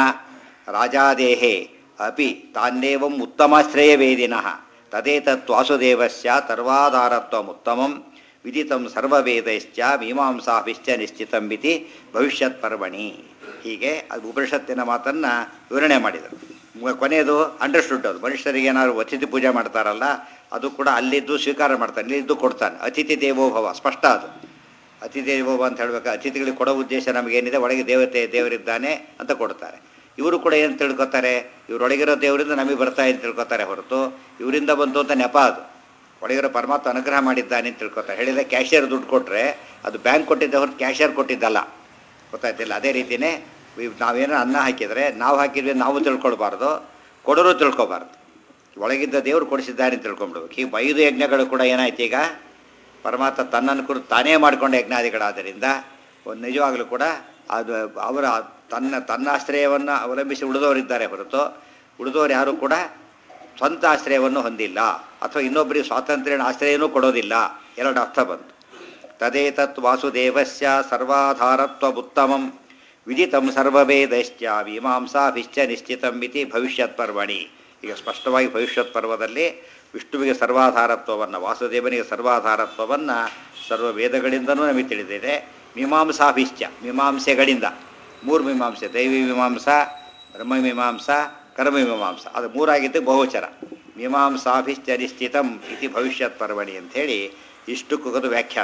ರಾಜಾದೇಹೇ ಅಪಿ ತಾನ್ನೇವಂ ಉತ್ತಮಾಶ್ರಯ ವೇದಿನಃ ತದೇತತ್ ವಾಸುದೇವಸ್ಯ ಸರ್ವಾಧಾರತ್ವಮುತ್ತಮಂ ವಿದಿತಂ ಸರ್ವವೇದೈಶ್ಚ ಮೀಮಾಂಸಾಭಿಶ್ಚ ನಿಶ್ಚಿತಂ ಇತಿ ಭವಿಷ್ಯತ್ ಪರ್ವಣಿ ಹೀಗೆ ಅದು ಉಪನಿಷತ್ತಿನ ಮಾತನ್ನು ವಿವರಣೆ ಮಾಡಿದರು ಮ- ಕೊನೆಯದು ಅಂಡರ್ಸ್ಟುಡ್ ಅದು ಮನುಷ್ಯರಿಗೆ ಏನಾದ್ರು ಅತಿಥಿ ಪೂಜೆ ಮಾಡ್ತಾರಲ್ಲ ಅದು ಕೂಡ ಅಲ್ಲಿದ್ದು ಸ್ವೀಕಾರ ಮಾಡ್ತಾನೆ ಇಲ್ಲಿದ್ದು ಕೊಡ್ತಾನೆ ಅತಿಥಿ ದೇವೋಭವ ಸ್ಪಷ್ಟ ಅದು ಅತಿಥಿ ದೇವೋಭವ ಅಂತ ಹೇಳಬೇಕು ಅತಿಥಿಗಳಿಗೆ ಕೊಡೋ ಉದ್ದೇಶ ನಮಗೇನಿದೆ ಒಳಗೆ ದೇವತೆ ದೇವರಿದ್ದಾನೆ ಅಂತ ಕೊಡ್ತಾರೆ ಇವರು ಕೂಡ ಏನು ತಿಳ್ಕೊತಾರೆ ಇವರೊಳಗಿರೋ ದೇವರಿಂದ ನಮಗೆ ಬರ್ತಾ ಅಂತ ತಿಳ್ಕೊತಾರೆ ಹೊರತು ಇವರಿಂದ ಬಂತು ಅಂತ ನೆಪ ಅದು ಒಳಗಿರೋ ಪರಮಾತ್ಮ ಅನುಗ್ರಹ ಮಾಡಿದ್ದಾನೆ ಅಂತ ತಿಳ್ಕೊತಾರೆ ಹೇಳಿದ್ರೆ ಕ್ಯಾಶಿಯರ್ ದುಡ್ಡು ಕೊಟ್ಟರೆ ಅದು ಬ್ಯಾಂಕ್ ಕೊಟ್ಟಿದ್ದ ಹೊರತು ಕ್ಯಾಶಿಯರ್ ಕೊಟ್ಟಿದ್ದಲ್ಲ ಗೊತ್ತಾಯ್ತಿಲ್ಲ ಅದೇ ರೀತಿಯೇ ಇವ್ ನಾವೇನೋ ಅನ್ನ ಹಾಕಿದರೆ ನಾವು ಹಾಕಿದ್ವಿ ನಾವು ತಿಳ್ಕೊಳ್ಬಾರ್ದು ಕೊಡೋರು ತಿಳ್ಕೊಬಾರ್ದು ಒಳಗಿದ್ದ ದೇವರು ಕೊಡಿಸಿದ್ದಾನೆ ಅಂತ ತಿಳ್ಕೊಂಬಿಡ್ಬೇಕು ಹೀಗೆ ಐದು ಯಜ್ಞಗಳು ಕೂಡ ಏನಾಯ್ತು ಈಗ ಪರಮಾತ್ಮ ತನ್ನನ್ನು ಕುರಿತು ತಾನೇ ಮಾಡಿಕೊಂಡ ಯಜ್ಞಾದಿಗಳಾದ್ದರಿಂದ ಒಂದು ನಿಜವಾಗಲೂ ಕೂಡ ಅದು ಅವರ ತನ್ನ ತನ್ನ ಆಶ್ರಯವನ್ನು ಅವಲಂಬಿಸಿ ಉಳಿದವರಿದ್ದಾರೆ ಹೊರತು ಉಳಿದವರು ಯಾರೂ ಕೂಡ ಸ್ವಂತ ಆಶ್ರಯವನ್ನು ಹೊಂದಿಲ್ಲ ಅಥವಾ ಇನ್ನೊಬ್ಬರಿಗೆ ಸ್ವಾತಂತ್ರ್ಯ ಆಶ್ರಯನೂ ಕೊಡೋದಿಲ್ಲ ಎರಡು ಅರ್ಥ ಬಂತು ತದೇತತ್ ವಾಸುದೇವಸ್ಯ ಸರ್ವಾಧಾರತ್ವಮುತ್ತಮಂ ವಿದಿತಂ ಸರ್ವವೇದಶ್ಚ ಮೀಮಾಂಸಾಭಿಶ್ಚ ನಿಶ್ಚಿತಂ ಇತಿ ಭವಿಷ್ಯತ್ ಪರ್ವಣಿ ಈಗ ಸ್ಪಷ್ಟವಾಗಿ ಭವಿಷ್ಯತ್ ಪರ್ವದಲ್ಲಿ ವಿಷ್ಣುವಿಗೆ ಸರ್ವಾಧಾರತ್ವವನ್ನು ವಾಸುದೇವನಿಗೆ ಸರ್ವಾಧಾರತ್ವವನ್ನು ಸರ್ವ ವೇದಗಳಿಂದನೂ ನಮಗೆ ತಿಳಿದಿದೆ ಮೀಮಾಂಸಾಭಿಶ್ಚ ಮೀಮಾಂಸೆಗಳಿಂದ ಮೂರು ಮೀಮಾಂಸೆ ದೈವಿ ಮೀಮಾಂಸಾ ಬ್ರಹ್ಮ ಮೀಮಾಂಸಾ ಕರ್ಮ ಮೀಮಾಂಸ ಅದು ಮೂರಾಗಿದ್ದು ಬಹುವಚನ ಮೀಮಾಂಸಾಭಿಶ್ಚ ನಿಶ್ಚಿತಂ ಇತಿ ಭವಿಷ್ಯತ್ ಪರ್ವಣಿ ಅಂಥೇಳಿ ಇಷ್ಟಕ್ಕೂ ಅದು ವ್ಯಾಖ್ಯಾನ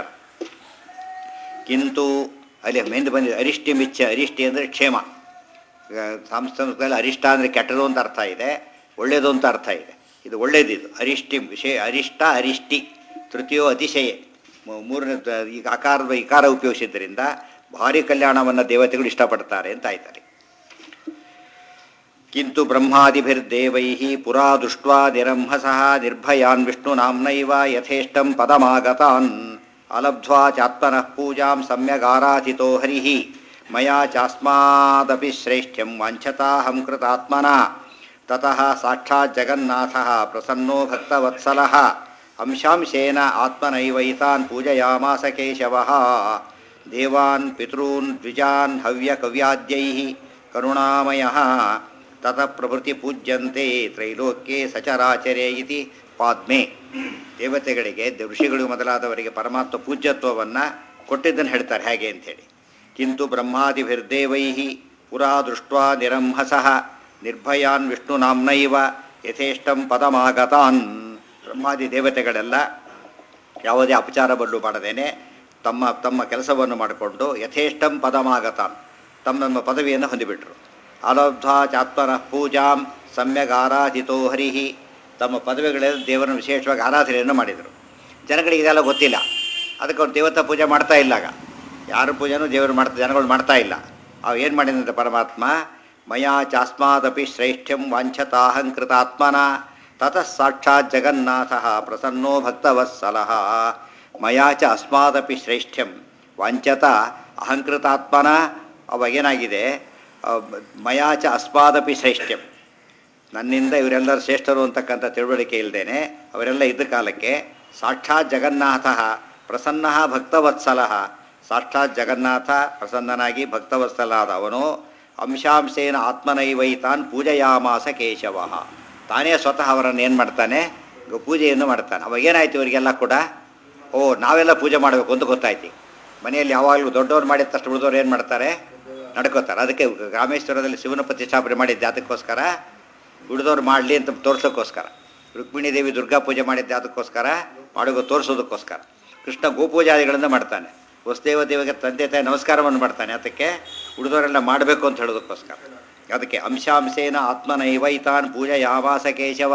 ಕಿಂತು ಅಲ್ಲಿ ಮೆಂದು ಬಂದಿದೆ ಅರಿಷ್ಟಿ ಮಿಚ್ಚ ಅರಿಷ್ಟಿ ಅಂದರೆ ಕ್ಷೇಮ ಈಗ ಸಂಸ್ಕೃತದಲ್ಲಿ ಅರಿಷ್ಟ ಅಂದರೆ ಕೆಟ್ಟದು ಅಂತ ಅರ್ಥ ಇದೆ ಒಳ್ಳೆಯದು ಅಂತ ಅರ್ಥ ಇದೆ ಇದು ಒಳ್ಳೇದಿದು ಅರಿಷ್ಟಿ ವಿಷಯ ಅರಿಷ್ಟ ಅರಿಷ್ಟಿ ತೃತೀಯೋ ಅತಿಶಯ ಮೂ- ಮೂರನೇ ತ- ಈಗ ಆಕಾರದ ಇಕಾರ ಉಪಯೋಗಿಸಿದ್ದರಿಂದ ಭಾರಿ ಕಲ್ಯಾಣವನ್ನು ದೇವತೆಗಳು ಇಷ್ಟಪಡ್ತಾರೆ ಅಂತ ಆಯ್ತಾರೆ ಕಿಂತು ಬ್ರಹ್ಮಾದಿಭಿರ್ದೇವೈಃ ಪುರಾ ದೃಷ್ಟ್ವಾ ನಿರಂಹಸಃ ನಿರ್ಭಯಾನ್ ವಿಷ್ಣುನಾಮ್ನೈವ ಯಥೇಷ್ಟಂ ಪದಮಾಗತಾನ್ ಅಲಬ್ಧ್ವಾ ಚಾತ್ಮನಃ ಪೂಜಾಂ ಸಮ್ಯಗಾರಾಧಿತೋ ಹರಿಃ ಮಯಾ ಚಾಸ್ಮಾದಪಿ ಶ್ರೇಷ್ಠ್ಯಂ ವಾಂಛತಾಹಂ ಕೃತಾತ್ಮನ ತತಃ ಸಾಕ್ಷಾತ್ ಜಗನ್ನಾಥಃ ಪ್ರಸನ್ನೋ ಭಕ್ತವತ್ಸಲಃ ಅಂಶಾಂಶೇನ ಆತ್ಮನೈವೈತಾನ್ ಪೂಜಯಾಮಾಸ ಕೇಶವಃ ದೇವಾನ್ ಪಿತॄನ್ ದ್ವಿಜಾನ್ ಹವ್ಯಕವ್ಯಾದ್ಯೈಃ ಕರುಣಾಮಯಃ ತತಃ ಪ್ರಭೃತಿ ಪೂಜ್ಯಂತೆ ತ್ರೈಲೋಕ್ಯೆ ಸಚರಾಚರೇ ಇತಿ ಪಾದ್ಮೆ ದೇವತೆಗಳಿಗೆ ದ- ಋಷಿಗಳು ಮೊದಲಾದವರಿಗೆ ಪರಮಾತ್ಮ ಪೂಜ್ಯತ್ವವನ್ನು ಕೊಟ್ಟಿದ್ದನ್ನು ಹೇಳ್ತಾರೆ ಹೇಗೆ ಅಂಥೇಳಿ ಕಿಂತು ಬ್ರಹ್ಮಾದಿಭಿರ್ದೇವೈ ಪುರಾ ದೃಷ್ಟ್ವಾ ನಿರಂಹಸಃ ನಿರ್ಭಯಾನ್ ವಿಷ್ಣುನಾಮ್ನೈವ ಯಥೇಷ್ಟಂ ಪದಮಾಗತಾನ್ ಬ್ರಹ್ಮಾದಿ ದೇವತೆಗಳೆಲ್ಲ ಯಾವುದೇ ಅಪಚಾರ ಬಲ್ಲು ಮಾಡದೇನೆ ತಮ್ಮ ತಮ್ಮ ಕೆಲಸವನ್ನು ಮಾಡಿಕೊಂಡು ಯಥೇಷ್ಟಂ ಪದಮಾಗತಾನ್ ತಮ್ಮ ನಮ್ಮ ಪದವಿಯನ್ನು ಹೊಂದಿಬಿಟ್ರು ಅಲಬ್ಧ ಚಾತ್ಮನ ಪೂಜಾಂ ಸಮ್ಯಗ್ ಆರಾಧಿತೋ ಹರಿಹಿ ತಮ್ಮ ಪದವಿಗಳಲ್ಲಿ ದೇವರನ್ನು ವಿಶೇಷವಾಗಿ ಆರಾಧನೆಯನ್ನು ಮಾಡಿದರು ಜನಗಳಿಗೆ ಇದೆಲ್ಲ ಗೊತ್ತಿಲ್ಲ ಅದಕ್ಕೆ ಅವ್ರು ದೇವತಾ ಪೂಜೆ ಮಾಡ್ತಾ ಇಲ್ಲ ಆಗ ಯಾರ ಪೂಜೆನೂ ದೇವರು ಮಾಡ್ತಾ ಜನಗಳು ಮಾಡ್ತಾ ಇಲ್ಲ ಅವು ಏನು ಮಾಡಿದಂತೆ ಪರಮಾತ್ಮ ಮಯಾ ಚಾಸ್ಮಾದಪಿ ಶ್ರೇಷ್ಠ್ಯಂ ವಾಂಛತಾಹಂಕೃತಾತ್ಮನ ತತಃ ಸಾಕ್ಷಾತ್ ಜಗನ್ನಾಥ ಪ್ರಸನ್ನೋ ಭಕ್ತವತ್ಸಲಃ ಮಯಾ ಚ ಅಸ್ಮಾದಪಿ ಶ್ರೇಷ್ಠ್ಯಂ ವಾಂಛತ ಅಹಂಕೃತಾತ್ಮನ ಅವಾಗೇನಾಗಿದೆ ಮಯಾ ಚ ಅಸ್ಮಾದಪಿ ಶ್ರೇಷ್ಠ್ಯಂ ನನ್ನಿಂದ ಇವರೆಲ್ಲರೂ ಶ್ರೇಷ್ಠರು ಅಂತಕ್ಕಂಥ ತಿಳುವಳಿಕೆ ಇಲ್ಲದೇನೆ ಅವರೆಲ್ಲ ಇದ್ದ ಕಾಲಕ್ಕೆ ಸಾಕ್ಷಾತ್ ಜಗನ್ನಾಥ ಪ್ರಸನ್ನ ಭಕ್ತವತ್ಸಲ ಸಾಕ್ಷಾತ್ ಜಗನ್ನಾಥ ಪ್ರಸನ್ನನಾಗಿ ಭಕ್ತವತ್ಸಲಾದ ಅವನು ಅಂಶಾಂಶೇನ ಆತ್ಮನೈವೈತಾನ್ ಪೂಜೆಯಾಮಾಸ ಕೇಶವ ತಾನೇ ಸ್ವತಃ ಅವರನ್ನು ಏನು ಮಾಡ್ತಾನೆ ಗ- ಪೂಜೆಯನ್ನು ಮಾಡ್ತಾನೆ ಅವಾಗ ಏನಾಯ್ತು ಇವರಿಗೆಲ್ಲ ಕೂಡ ಓ ನಾವೆಲ್ಲ ಪೂಜೆ ಮಾಡಬೇಕು ಅಂತ ಗೊತ್ತಾಯ್ತು ಮನೆಯಲ್ಲಿ ಯಾವಾಗಲೂ ದೊಡ್ಡವ್ರು ಮಾಡಿದ ತಕ್ಷಣ ಉಳಿದವ್ರು ಏನು ಮಾಡ್ತಾರೆ ನಡ್ಕೋತಾರೆ ಅದಕ್ಕೆ ರಾಮೇಶ್ವರದಲ್ಲಿ ಶಿವನ ಪ್ರತಿಷ್ಠಾಪನೆ ಮಾಡಿದ್ದೆ ಅದಕ್ಕೋಸ್ಕರ ಉಳಿದವ್ರು ಮಾಡಲಿ ಅಂತ ತೋರ್ಸೋಕ್ಕೋಸ್ಕರ ರುಕ್ಮಿಣಿ ದೇವಿ ದುರ್ಗಾ ಪೂಜೆ ಮಾಡಿದ್ದೆ ಅದಕ್ಕೋಸ್ಕರ ಮಾಡೋದು ತೋರಿಸೋದಕ್ಕೋಸ್ಕರ ಕೃಷ್ಣ ಗೋಪೂಜಾದಿಗಳನ್ನು ಮಾಡ್ತಾನೆ ವಸುದೇವ ದೇವಿಗೆ ತಂದೆ ತಾಯಿ ನಮಸ್ಕಾರವನ್ನು ಮಾಡ್ತಾನೆ ಅದಕ್ಕೆ ಉಳಿದವರೆಲ್ಲ ಮಾಡಬೇಕು ಅಂತ ಹೇಳೋದಕ್ಕೋಸ್ಕರ ಅದಕ್ಕೆ ಅಂಶಾಂಶೇನ ಆತ್ಮನೈವೈತಾನ್ ಪೂಜೆ ಯಾವಾಸ ಕೇಶವ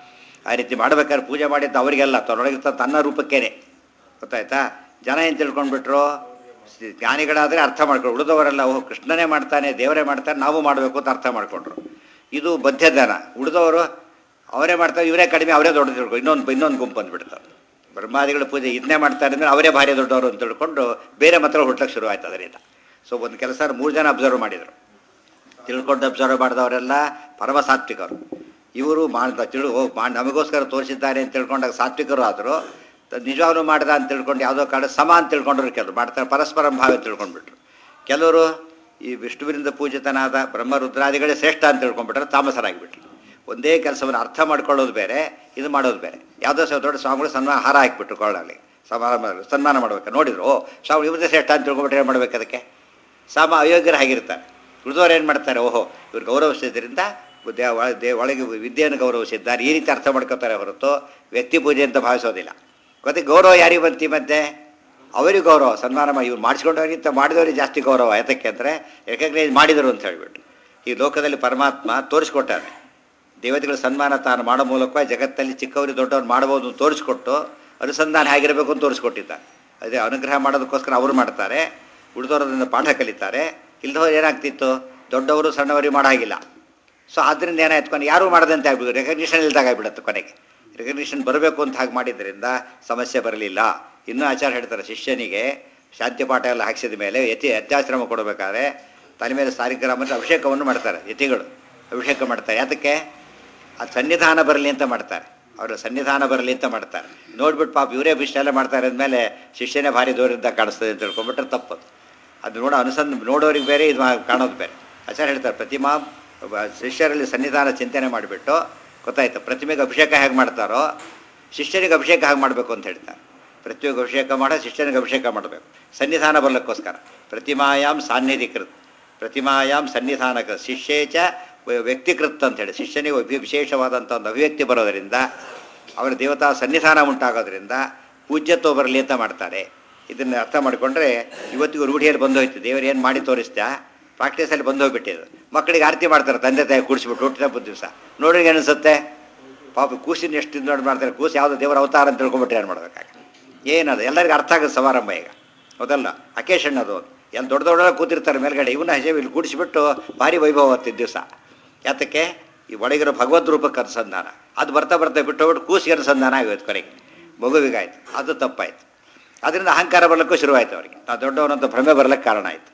ಆ ರೀತಿ ಮಾಡ್ಬೇಕಾದ್ರೆ ಪೂಜೆ ಮಾಡಿದ್ದು ಅವರಿಗೆಲ್ಲ ತನ್ನೊಳಗಿರ್ತ ತನ್ನ ರೂಪಕ್ಕೇನೆ ಗೊತ್ತಾಯ್ತಾ ಜನ ಏನು ತಿಳ್ಕೊಂಡ್ಬಿಟ್ರು ಸಿ- ಜ್ಞಾನಿಗಳಾದರೆ ಅರ್ಥ ಮಾಡ್ಕೊಂಡು ಉಳಿದವರೆಲ್ಲ ಓಹ್ ಕೃಷ್ಣನೇ ಮಾಡ್ತಾನೆ ದೇವರೇ ಮಾಡ್ತಾನೆ ನಾವು ಮಾಡಬೇಕು ಅಂತ ಅರ್ಥ ಮಾಡ್ಕೊಂಡ್ರು ಇದು ಬದ್ಧದನ ಉಳಿದವರು ಅವರೇ ಮಾಡ್ತಾರೆ ಇವರೇ ಕಡಿಮೆ ಅವರೇ ದೊಡ್ಡ ತಿಳ್ಕೊ ಇನ್ನೊಂದು ಇನ್ನೊಂದು ಗುಂಪು ಬಂದುಬಿಡ್ತಾರೆ ಬ್ರಹ್ಮಾದಿಗಳ ಪೂಜೆ ಇದನ್ನೇ ಮಾಡ್ತಾರೆ ಅಂದರೆ ಅವರೇ ಭಾರಿ ದೊಡ್ಡವರು ಅಂತ ತಿಳ್ಕೊಂಡು ಬೇರೆ ಮಾತ್ರ ಹುಟ್ಟಕ್ಕೆ ಶುರು ಆಯ್ತು ಅದರಿಂದ ಸೊ ಒಂದು ಕೆಲಸ ಮೂರು ಜನ ಅಬ್ಸರ್ವ್ ಮಾಡಿದರು ತಿಳ್ಕೊಂಡು ಅಬ್ಸರ್ವ್ ಮಾಡಿದವರೆಲ್ಲ ಪರಮ ಸಾತ್ವಿಕರು ಇವರು ಮಾಡ್ದ ತಿಳು ಹೋಗಿ ಮಾಡಿ ನಮಗೋಸ್ಕರ ತೋರಿಸಿದ್ದಾರೆ ಅಂತ ತಿಳ್ಕೊಂಡಾಗ ಸಾತ್ವಿಕರು ಆದರು ನಿಜವಾಗ್ಲೂ ಮಾಡ್ದ ಅಂತ ತಿಳ್ಕೊಂಡು ಯಾವುದೋ ಕಾರಣ ಸಮ ಅಂತ ತಿಳ್ಕೊಂಡ್ರು ಕೆಲವರು ಮಾಡ್ತಾರೆ ಪರಸ್ಪರ ಭಾವ ತಿಳ್ಕೊಂಡ್ಬಿಟ್ರು ಕೆಲವರು ಈ ವಿಷ್ಣುವಿನಿಂದ ಪೂಜಿತನಾದ ಬ್ರಹ್ಮ ರುದ್ರಾದಿಗಳೇ ಶ್ರೇಷ್ಠ ಅಂತ ತಿಳ್ಕೊಂಡ್ಬಿಟ್ರೆ ತಾಮಸರಾಗಿಬಿಟ್ರು ಒಂದೇ ಕೆಲಸವನ್ನು ಅರ್ಥ ಮಾಡ್ಕೊಳ್ಳೋದು ಬೇರೆ ಇದು ಮಾಡೋದು ಬೇರೆ ಯಾವುದೋ ಸ ದೊಡ್ಡ ಸ್ವಾಮಿಗಳು ಸನ್ಮಾನ ಹಾರ ಹಾಕಿಬಿಟ್ರು ಕೊಳ್ಳಲ್ಲಿ ಸಮಾರಂಭ ಸನ್ಮಾನ ಮಾಡ್ಬೇಕು ನೋಡಿದ್ರು ಓ ಸ್ವಾಮಿ ಇವ್ರದ್ದೇ ಶ್ರೇಷ್ಠ ಅಂತ ತಿಳ್ಕೊಂಡ್ಬಿಟ್ರೆ ಏನು ಮಾಡ್ಬೇಕು ಅದಕ್ಕೆ ಸಾಮ ಅಯೋಗ್ಯರು ಆಗಿರ್ತಾರೆ ಉಳಿದವ್ರು ಏನು ಮಾಡ್ತಾರೆ ಓಹೋ ಇವ್ರು ಗೌರವಿಸಿದ್ರಿಂದ ದೇ ಒಳ- ದೇ ಒಳಗೆ ವಿದ್ಯೆಯನ್ನು ಗೌರವಿಸಿದ್ದಾರೆ ಈ ರೀತಿ ಅರ್ಥ ಮಾಡ್ಕೋತಾರೆ ಹೊರತು ವ್ಯಕ್ತಿ ಪೂಜೆ ಅಂತ ಭಾವಿಸೋದಿಲ್ಲ ಮತ್ತೆ ಗೌರವ ಯಾರಿಗೆ ಬಂತಿ ಮತ್ತೆ ಅವರಿಗೆ ಗೌರವ ಸನ್ಮಾನ ಮಾಡಿ ಇವ್ರು ಮಾಡಿಸ್ಕೊಂಡವ್ರಿಗಿಂತ ಮಾಡಿದವ್ರಿಗೆ ಜಾಸ್ತಿ ಗೌರವ ಯಾತಕ್ಕೆ ಅಂದರೆ ರೆಕಗ್ನೈಸ್ ಮಾಡಿದರು ಅಂತ ಹೇಳಿಬಿಟ್ಟು ಈ ಲೋಕದಲ್ಲಿ ಪರಮಾತ್ಮ ತೋರಿಸ್ಕೊಟ್ಟಾನೆ ದೇವತೆಗಳ ಸನ್ಮಾನ ತಾನು ಮಾಡೋ ಮೂಲಕ ಜಗತ್ತಲ್ಲಿ ಚಿಕ್ಕವರು ದೊಡ್ಡವ್ರು ಮಾಡ್ಬೋದು ಅಂತ ತೋರಿಸ್ಕೊಟ್ಟು ಅನುಸಂಧಾನ ಹೇಗಿರಬೇಕು ಅಂತ ತೋರಿಸ್ಕೊಟ್ಟಿದ್ದಾನೆ ಅದೇ ಅನುಗ್ರಹ ಮಾಡೋದಕ್ಕೋಸ್ಕರ ಅವರು ಮಾಡ್ತಾರೆ ಉಳಿದವರದಿಂದ ಪಾಠ ಕಲಿತಾರೆ ಇಲ್ದವ್ರು ಏನಾಗ್ತಿತ್ತು ದೊಡ್ಡವರು ಸಣ್ಣವರಿಗೆ ಮಾಡೋ ಹಾಗಿಲ್ಲ ಸೊ ಅದರಿಂದ ಏನಾಯ್ತು ಕೊನೆ ಯಾರೂ ಮಾಡದಂತೆ ಆಗ್ಬಿಡು ರೆಕಗ್ನಿಷನ್ ಇಲ್ದಾಗ ಆಗ್ಬಿಡುತ್ತೆ ಕೊನೆಗೆ ರೆಕಗ್ನಿಷನ್ ಬರಬೇಕು ಅಂತ ಹಾಗೆ ಮಾಡಿದ್ದರಿಂದ ಸಮಸ್ಯೆ ಬರಲಿಲ್ಲ ಇನ್ನೂ ಆಚಾರ ಹೇಳ್ತಾರೆ ಶಿಷ್ಯನಿಗೆ ಶಾಂತಿ ಪಾಠ ಎಲ್ಲ ಹಾಕಿಸಿದ ಮೇಲೆ ಯತಿ ಯತ್ಯಾಶ್ರಮ ಕೊಡಬೇಕಾದ್ರೆ ತಲೆ ಮೇಲೆ ಸಾರಿಗ್ರಾಮದ ಅಭಿಷೇಕವನ್ನು ಮಾಡ್ತಾರೆ ಯತಿಗಳು ಅಭಿಷೇಕ ಮಾಡ್ತಾರೆ ಯಾತಕ್ಕೆ ಅದು ಸನ್ನಿಧಾನ ಬರಲಿ ಅಂತ ಮಾಡ್ತಾರೆ ಅವರ ಸನ್ನಿಧಾನ ಬರಲಿ ಅಂತ ಮಾಡ್ತಾರೆ ನೋಡ್ಬಿಟ್ಟು ಪಾಪ ಇವರೇ ಇಷ್ಟೆಲ್ಲ ಮಾಡ್ತಾರೆ ಅಂದಮೇಲೆ ಶಿಷ್ಯನೇ ಭಾರಿ ದೂರದಿಂದ ಕಾಣಿಸ್ತದೆ ಅಂತ ತಿಳ್ಕೊಂಬಿಟ್ರೆ ತಪ್ಪದು ಅದು ನೋಡೋ ಅನುಸಂಧ ನೋಡೋರಿಗೆ ಬೇರೆ ಇದು ಮಾ- ಕಾಣೋದು ಬೇರೆ ಆಚಾರ್ಯ ಹೇಳ್ತಾರೆ ಪ್ರತಿಮಾ ಒಬ್ಬ ಶಿಷ್ಯರಲ್ಲಿ ಸನ್ನಿಧಾನ ಚಿಂತನೆ ಮಾಡಿಬಿಟ್ಟು ಗೊತ್ತಾಯ್ತು ಪ್ರತಿಮೆಗೆ ಅಭಿಷೇಕ ಹೇಗೆ ಮಾಡ್ತಾರೋ ಶಿಷ್ಯನಿಗೆ ಅಭಿಷೇಕ ಹೇಗೆ ಮಾಡಬೇಕು ಅಂತ ಹೇಳ್ತಾರೆ ಪ್ರತಿಮೆಗೆ ಅಭಿಷೇಕ ಮಾಡೋ ಶಿಷ್ಯನಿಗೆ ಅಭಿಷೇಕ ಮಾಡಬೇಕು ಸನ್ನಿಧಾನ ಬರಲಿಕ್ಕೋಸ್ಕರ ಪ್ರತಿಮಾಯಾಮ್ ಸಾನ್ನಿಧಿಕೃತ್ ಪ್ರತಿಮಾಯಾಮ್ ಸನ್ನಿಧಾನಕ ಶಿಷ್ಯೇ ಚ ವ- ವ್ಯಕ್ತಿಕೃತ್ ಅಂತ ಹೇಳಿ ಶಿಷ್ಯನಿಗೆ ಅಭಿ ವಿಶೇಷವಾದಂಥ ಒಂದು ಅಭಿವ್ಯಕ್ತಿ ಬರೋದರಿಂದ ಅವರ ದೇವತಾ ಸನ್ನಿಧಾನ ಉಂಟಾಗೋದ್ರಿಂದ ಪೂಜ್ಯತ್ವ ಬರಲಿ ಅಂತ ಮಾಡ್ತಾರೆ ಇದನ್ನು ಅರ್ಥ ಮಾಡಿಕೊಂಡ್ರೆ ಇವತ್ತಿಗೂ ರೂಢಿಯಲ್ಲಿ ಬಂದೋಯ್ತು ದೇವರು ಏನು ಮಾಡಿ ತೋರಿಸ್ತಾ ಪ್ರಾಕ್ಟೀಸಲ್ಲಿ ಬಂದೋಗ್ಬಿಟ್ಟಿದ್ದು ಮಕ್ಕಳಿಗೆ ಆರತಿ ಮಾಡ್ತಾರೆ ತಂದೆ ತಾಯಿ ಕೂಡಿಸ್ಬಿಟ್ಟು ಹುಟ್ಟಿದ ಹಬ್ಬದ ದಿವಸ ನೋಡ್ರಿಗೆ ಅನಿಸುತ್ತೆ ಪಾಪ ಕೂಸಿನ ಎಷ್ಟು ಇದು ನೋಡಿ ಮಾಡ್ತಾರೆ ಕೂಸು ಯಾವುದೋ ದೇವರ ಅವತಾರ ಅಂತ ತಿಳ್ಕೊಂಬಿಟ್ರೆ ಏನು ಮಾಡ್ಬೇಕಾಗ ಏನದು ಎಲ್ಲರಿಗೂ ಅರ್ಥ ಆಗೋದು ಸಮಾರಂಭ ಈಗ ಹೌದಲ್ಲ ಅಕೇಶನ್ ಅದು ಎಲ್ಲಿ ದೊಡ್ಡ ದೊಡ್ಡ ಕೂತಿರ್ತಾರೆ ಮೇಲ್ಗಡೆ ಇವನ್ನ ಹಸೆ ಇಲ್ಲಿ ಕೂಡಿಸ್ಬಿಟ್ಟು ಭಾರಿ ವೈಭವ ಅವತ್ತಿದ್ದ ದಿವಸ ಯಾತಕ್ಕೆ ಈ ಒಳಗಿರೋ ಭಗವದ್ ರೂಪಕ್ಕೆ ಅನುಸಂಧಾನ ಅದು ಬರ್ತಾ ಬರ್ತಾ ಬಿಟ್ಟು ಹೋಗ್ಬಿಟ್ಟು ಕೂಸಿಗೆ ಅನುಸಂಧಾನ ಆಗೋಯ್ತು ಕೊನೆಗೆ ಮಗುವಿಗಾಯ್ತು ಅದು ತಪ್ಪಾಯ್ತು ಅದರಿಂದ ಅಹಂಕಾರ ಬರ್ಲಿಕ್ಕೂ ಶುರುವಾಯ್ತು ಅವರಿಗೆ ನಾವು ದೊಡ್ಡವನಂತ ಭ್ರಮೆ ಬರ್ಲಿಕ್ಕೆ ಕಾರಣ ಆಯಿತು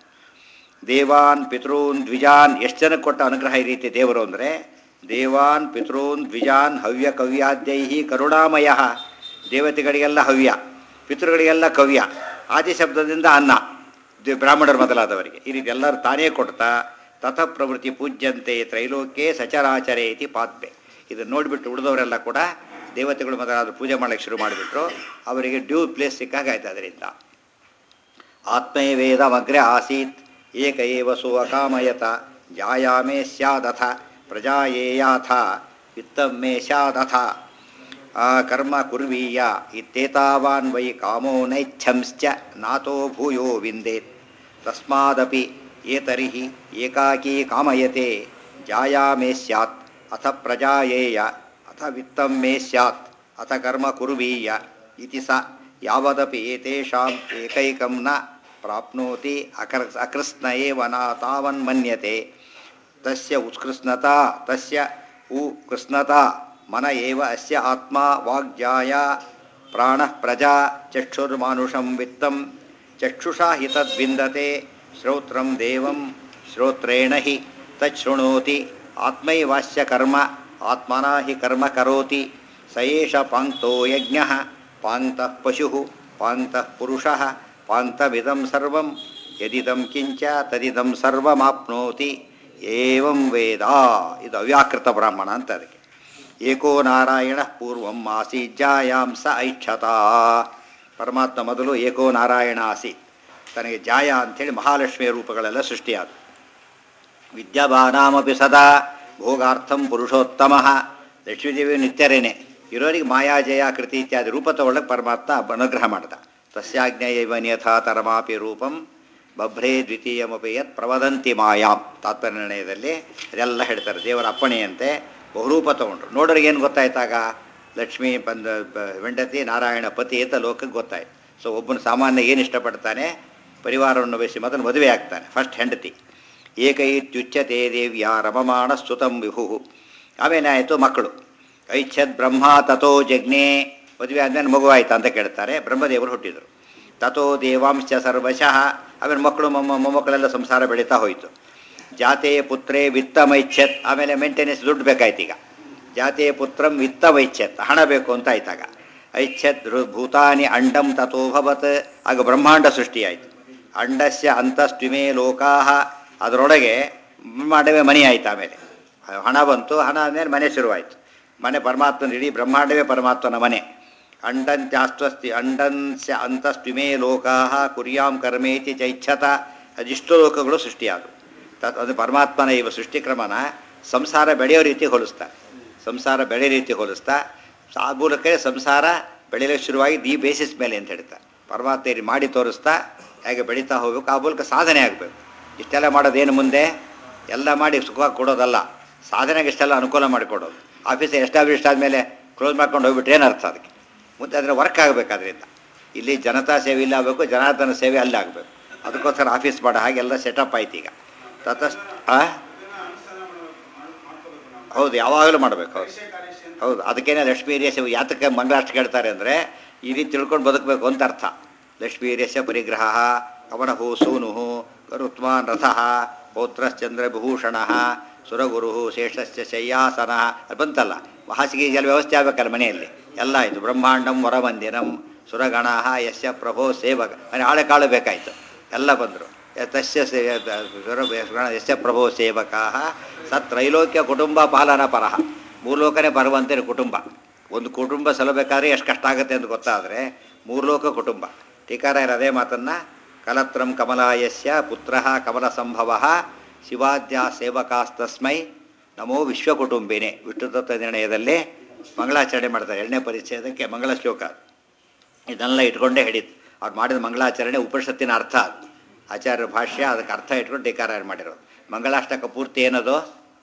ದೇವಾನ್ ಪಿತೃನ್ ದ್ವಿಜಾನ್ ಎಷ್ಟು ಜನಕ್ಕೆ ಕೊಟ್ಟ ಅನುಗ್ರಹ ಈ ರೀತಿ ದೇವರು ಅಂದರೆ ದೇವಾನ್ ಪಿತೃನ್ ದ್ವಿಜಾನ್ ಹವ್ಯ ಕವ್ಯಾದ್ಯೈಹಿ ಕರುಣಾಮಯ ದೇವತೆಗಳಿಗೆಲ್ಲ ಹವ್ಯ ಪಿತೃಗಳಿಗೆಲ್ಲ ಕವ್ಯ ಆದಿ ಶಬ್ದದಿಂದ ಅನ್ನ ದಿ- ಬ್ರಾಹ್ಮಣರು ಮೊದಲಾದವರಿಗೆ ಈ ರೀತಿ ಎಲ್ಲರೂ ತಾನೇ ಕೊಡ್ತಾ ತಥ ಪ್ರವೃತ್ತಿ ಪೂಜ್ಯಂತೆ ತ್ರೈಲೋಕ್ಯೇ ಸಚರಾಚರೇ ಇತಿ ಪಾತ್ಮೆ ಇದನ್ನು ನೋಡಿಬಿಟ್ಟು ಉಳಿದವರೆಲ್ಲ ಕೂಡ ದೇವತೆಗಳು ಮೊದಲಾದ ಪೂಜೆ ಮಾಡಲಿಕ್ಕೆ ಶುರು ಮಾಡಿಬಿಟ್ರು ಅವರಿಗೆ ಡ್ಯೂ ಪ್ಲೇಸ್ ಸಿಕ್ಕಾಗಾಯ್ತು ಅದರಿಂದ ಆತ್ಮೈವೇದಮಗ್ರೆ ಆಸೀತ್ ಏಕ ಏವ ಸು ಅಕಾಮಯತ ಜಾಯಾಮೇ ಸ್ಯಾದಥ ಪ್ರಜಾಯೇಯಾಥ ವಿತ್ತಂ ಮೇ ಸ್ಯಾದಥ ಆ ಕರ್ಮ ಕುರ್ವೀಯ ಇತ್ಯೇತಾವಾನ್ ವೈ ಕಾಮೋ ನೈಚ್ಛಂಶ್ಚ ನಾತೋ ಭೂಯೋ ವಿಂದೇತ್ ತಸ್ಮಾದಪಿ ಏತರಿಹಿ ಏಕಾಕೀ ಕಾಮಯತೆ ಜಾಯಾಮೇ ಸ್ಯಾತ್ ಅಥ ಪ್ರಜಾಯೇಯ ಅಥ ವಿತ್ತಂ ಮೇ ಸ್ಯಾತ್ ಅಥ ಕರ್ಮ ಕುರ್ವೀಯ ಇತಿ ಸ ಯಾವದಪಿ ಏತೇಷಾಂ ಏಕೈಕಂ ನ ಪ್ರಾಪ್ನೋತಿ ಅಕರ್ ಅಕೃಷ್ಣ ಏವ ನ ತಾವನ್ಮನ್ಯತೆ ತಸ್ಯ ಉತ್ಕೃಷ್ಣತಾ ತಸ್ಯ ಉಕೃಷ್ಣತಾ ಮನ ಏವ ಅಸ್ಯ ಆತ್ಮ ವಾಗ್ಜಾಯ ಪ್ರಾಣಃ ಪ್ರಜಾ ಚಕ್ಷುರ್ಮಾನುಷಂ ವಿತ್ತಂ ಚಕ್ಷುಷಾ ಹಿ ತದ್ವಿಂದತೆ ಶ್ರೋತ್ರಂ ದೇವಂ ಶ್ರೋತ್ರೇಣ ಹಿ ತಚ್ಛೃಣೋತಿ ಆತ್ಮೈವಾಸ್ಯ ಕರ್ಮ ಆತ್ಮನಾ ಹಿ ಕರ್ಮ ಕರೋತಿ ಸ ಏಷ ಪಾಂಕ್ತೋ ಯಜ್ಞ ಪಾಂಕ್ತಃ ಪಶು ಪಾಂಕ್ತಃ ಪುರುಷಃ ಪಾಂಕ್ತಮಿದಂ ಸರ್ವಂ ಯದಿದಂ ಕಿಂಚ ತದಿದಂ ಸರ್ವಮಾಪ್ನೋತಿ ಏವಂ ವೇದ ಇದು ಅವ್ಯಾಕೃತ ಬ್ರಾಹ್ಮಣ ಅಂತ ಅದಕ್ಕೆ ಏಕೋ ನಾರಾಯಣ ಪೂರ್ವಂ ಆಸೀಜ್ಜಾಯಾಂ ಸ ಐಕ್ಷತ ಪರಮಾತ್ಮ ಮೊದಲು ಏಕೋ ನಾರಾಯಣ ಆಸೀತ್ ತನಗೆ ಜಾಯ ಅಂಥೇಳಿ ಮಹಾಲಕ್ಷ್ಮಿಯ ರೂಪಗಳೆಲ್ಲ ಸೃಷ್ಟಿಯಾದ ವಿದ್ಯಮಾನಾಮಪಿ ಸದಾ ಭೋಗಾರ್ಥಂ ಪುರುಷೋತ್ತಮ ಲಕ್ಷ್ಮೀದೇವಿ ನಿತ್ಯರೇನೆ ಇರೋರಿಗೆ ಮಾಯಾಜಯ ಕೃತಿ ಇತ್ಯಾದಿ ರೂಪ ತಗೊಳ್ಳಕ್ಕೆ ಪರಮಾತ್ಮ ಅನುಗ್ರಹ ಮಾಡ್ದ ತಸ್ಯಾಜ್ಞೆಯೈವ ನಿಯಥಾ ತರಮಾಪಿ ರೂಪಂ ಬಭ್ರೇ ದ್ವಿತೀಯಮಪಿ ಯತ್ ಪ್ರವದಂತಿ ಮಾಯಾಂ ತಾತ್ಪರ್ಯ ನಿರ್ಣಯದಲ್ಲಿ ಅದೆಲ್ಲ ಹೇಳ್ತಾರೆ ದೇವರ ಅಪ್ಪಣೆಯಂತೆ ಬಹುರೂಪ ತಗೊಂಡ್ರು ನೋಡೋರಿಗೆ ಏನು ಗೊತ್ತಾಯ್ತಾಗ ಲಕ್ಷ್ಮೀ ಬಂದ ಬ- ಹೆಂಡತಿ ನಾರಾಯಣ ಪತಿ ಅಂತ ಲೋಕಕ್ಕೆ ಗೊತ್ತಾಯ್ತು ಸೊ ಒಬ್ಬನು ಸಾಮಾನ್ಯ ಏನು ಇಷ್ಟಪಡ್ತಾನೆ ಪರಿವಾರವನ್ನು ವಹಿಸಿ ಮೊದಲು ಮದುವೆ ಆಗ್ತಾನೆ ಫಸ್ಟ್ ಹೆಂಡತಿ ಏಕೈತ್ಯುಚ್ಯತೆ ದೇವ್ಯ ರಮಮಾಣ ಸ್ತುತಂ ವಿಭು ಆಮೇಲೆ ಆಯಿತು ಮಕ್ಕಳು ಐಚ್ಛದ್ ಬ್ರಹ್ಮ ತಥೋ ಜಜ್ಞೆ ಮದುವೆ ಆದಮೇಲೆ ಮಗು ಆಯ್ತಾ ಅಂತ ಕೇಳ್ತಾರೆ ಬ್ರಹ್ಮದೇವರು ಹುಟ್ಟಿದರು ತಥೋ ದೇವಾಂಶ ಸರ್ವಶಃ ಆಮೇಲೆ ಮಕ್ಕಳು ಮೊಮ್ಮ ಮೊಮ್ಮಕ್ಕಳೆಲ್ಲ ಸಂಸಾರ ಬೆಳೀತಾ ಹೋಯಿತು ಜಾತೆ ಪುತ್ರೇ ವಿತ್ತಮೈಚ್ಛತ್ ಆಮೇಲೆ ಮೇಂಟೆನೆನ್ಸ್ ದುಡ್ಡು ಬೇಕಾಯ್ತು ಈಗ ಜಾತೆ ಪುತ್ರಂ ವಿತ್ತಮೈಚ್ಛತ್ ಹಣ ಬೇಕು ಅಂತ ಆಯ್ತಾಗ ಐಚ್ಛತ್ ರು- ಭೂತಾನಿ ಅಂಡಂ ತಥೋಭವತ್ ಆಗ ಬ್ರಹ್ಮಾಂಡ ಸೃಷ್ಟಿಯಾಯಿತು ಅಂಡಸ್ಯ ಅಂತಸ್ತ್ವಿಮೇ ಲೋಕಾಹ ಅದರೊಳಗೆ ಬ್ರಹ್ಮಾಂಡವೇ ಮನೆ ಆಯ್ತು ಆಮೇಲೆ ಹಣ ಬಂತು ಹಣ ಆದಮೇಲೆ ಮನೆ ಶುರುವಾಯಿತು ಮನೆ ಪರಮಾತ್ಮನ ಇಡೀ ಬ್ರಹ್ಮಾಂಡವೇ ಪರಮಾತ್ಮನ ಮನೆ ಅಂಡಂತ್ಯಾಸ್ತ್ವಸ್ತಿ ಅಂಡನ್ಸ್ಯ ಅಂತಸ್ತ್ವಿಮೇ ಲೋಕಾಹ ಕುರ್ಯಾಂ ಕರ್ಮೇತಿ ಚೈಚ್ಛತ ಅದಿಷ್ಟು ಲೋಕಗಳು ಸೃಷ್ಟಿಯಾದವು ತತ್ ಅದು ಪರಮಾತ್ಮನ ಇವ ಸೃಷ್ಟಿಕ್ರಮನ ಸಂಸಾರ ಬೆಳೆಯೋ ರೀತಿ ಹೋಲಿಸ್ತಾರೆ ಸಂಸಾರ ಬೆಳೆಯೋ ರೀತಿ ಹೋಲಿಸ್ತಾ ಆ ಮೂಲಕ ಸಂಸಾರ ಬೆಳೆಯಲಿಕ್ಕೆ ಶುರುವಾಗಿ ದಿ ಬೇಸಿಸ್ ಮೇಲೆ ಅಂತ ಹೇಳ್ತಾರೆ ಪರಮಾತ್ಮ ಇಲ್ಲಿ ಮಾಡಿ ತೋರಿಸ್ತಾ ಹೇಗೆ ಬೆಳೀತಾ ಹೋಗ್ಬೇಕು ಆ ಮೂಲಕ ಸಾಧನೆ ಆಗಬೇಕು ಇಷ್ಟೆಲ್ಲ ಮಾಡೋದೇನು ಮುಂದೆ ಎಲ್ಲ ಮಾಡಿ ಸುಖವಾಗಿ ಕೊಡೋದಲ್ಲ ಸಾಧನೆಗೆ ಇಷ್ಟೆಲ್ಲ ಅನುಕೂಲ ಮಾಡಿಕೊಡೋದು ಆಫೀಸ್ ಎಸ್ಟಾಬ್ಲಿಷ್ಡ್ ಆದಮೇಲೆ ಕ್ಲೋಸ್ ಮಾಡ್ಕೊಂಡು ಹೋಗ್ಬಿಟ್ರೆ ಏನು ಅರ್ಥ ಅದಕ್ಕೆ ಮುಂದೆ ಅದರ ವರ್ಕ್ ಆಗಬೇಕು ಅದರಿಂದ ಇಲ್ಲಿ ಜನತಾ ಸೇವೆ ಇಲ್ಲ ಆಗಬೇಕು ಜನಾರ್ದನ ಸೇವೆ ಅಲ್ಲಿ ಆಗಬೇಕು ಅದಕ್ಕೋಸ್ಕರ ಆಫೀಸ್ ಮಾಡೋ ಹಾಗೆಲ್ಲ ಸೆಟಪ್ ಆಯ್ತು ಈಗ ತತಸ್ ಆ? ಹೌದು ಯಾವಾಗಲೂ ಮಾಡಬೇಕು ಹೌದು ಹೌದು ಅದಕ್ಕೇನೆ ಲಕ್ಷ್ಮೀ ಹಿರಿಯಶ ಯಾತಕ್ಕೆ ಮಂಗಳಾಷ್ಟ ಕೇಳ್ತಾರೆ ಅಂದರೆ ಈ ರೀತಿ ತಿಳ್ಕೊಂಡು ಬದುಕಬೇಕು ಅಂತ ಅರ್ಥ ಲಕ್ಷ್ಮೀ ಹಿರಿಯಶ ಪರಿಗ್ರಹ ಅವನಹು ಸೂನು ಗರುತ್ಮಾನ್ ರಥಃ ಪೌತ್ರಶ್ಚಂದ್ರ ವಿಭೂಷಣ ಸುರಗುರು ಶೇಷಶ್ಚ ಶಯ್ಯಾಸನ ಅದು ಬಂತಲ್ಲ ಹಾಸಿಗೆ ಎಲ್ಲ ವ್ಯವಸ್ಥೆ ಆಗಬೇಕಲ್ಲ ಮನೆಯಲ್ಲಿ ಎಲ್ಲ ಆಯಿತು ಬ್ರಹ್ಮಾಂಡಂ ವರಮಂದಿರಂ ಸುರಗಣ ಯಶ ಪ್ರಭೋ ಸೇವಕ ಮನೆ ಆಳೆ ಕಾಳು ಬೇಕಾಯಿತು ಎಲ್ಲ ಬಂದರು ತಸ್ಯ ಸೇ ಸುರ ಯಶ ಪ್ರಭೋ ಸೇವಕಾ ಸತ್ರೈಲೋಕ್ಯ ಕುಟುಂಬ ಪಾಲನ ಪರಹ ಮೂರ್ಲೋಕನೇ ಬರುವಂತೆ ಕುಟುಂಬ ಒಂದು ಕುಟುಂಬ ಸಲಬೇಕಾದ್ರೆ ಎಷ್ಟು ಕಷ್ಟ ಆಗುತ್ತೆ ಅಂತ ಗೊತ್ತಾದರೆ ಮೂರ್ಲೋಕ ಕುಟುಂಬ ಟೀಕಾರಾಯರು ಅದೇ ಮಾತನ್ನು ಕಲತ್ರಂ ಕಮಲಾಯಸ್ಯ ಪುತ್ರ ಕಮಲ ಸಂಭವ ಶಿವಾದ್ಯ ಸೇವಕಾಸ್ತಸ್ಮೈ ನಮೋ ವಿಶ್ವಕುಟುಂಬಿನೇ ವಿಷ್ಣು ತತ್ವ ನಿರ್ಣಯದಲ್ಲಿ ಮಂಗಳಾಚರಣೆ ಮಾಡ್ತಾರೆ ಎರಡನೇ ಪರಿಚಯದಕ್ಕೆ ಮಂಗಳ ಶ್ಲೋಕ ಇದನ್ನೆಲ್ಲ ಇಟ್ಕೊಂಡೇ ಹಿಡಿತು ಅವ್ರು ಮಾಡಿದ ಮಂಗಳಾಚರಣೆ ಉಪನಿಷತ್ತಿನ ಅರ್ಥ ಅದು ಆಚಾರ್ಯ ಭಾಷ್ಯ ಅದಕ್ಕೆ ಅರ್ಥ ಇಟ್ಕೊಂಡು ಟೀಕಾರಾಯರು ಮಾಡಿರೋದು ಮಂಗಳಾಷ್ಟಕ ಪೂರ್ತಿ ಏನದು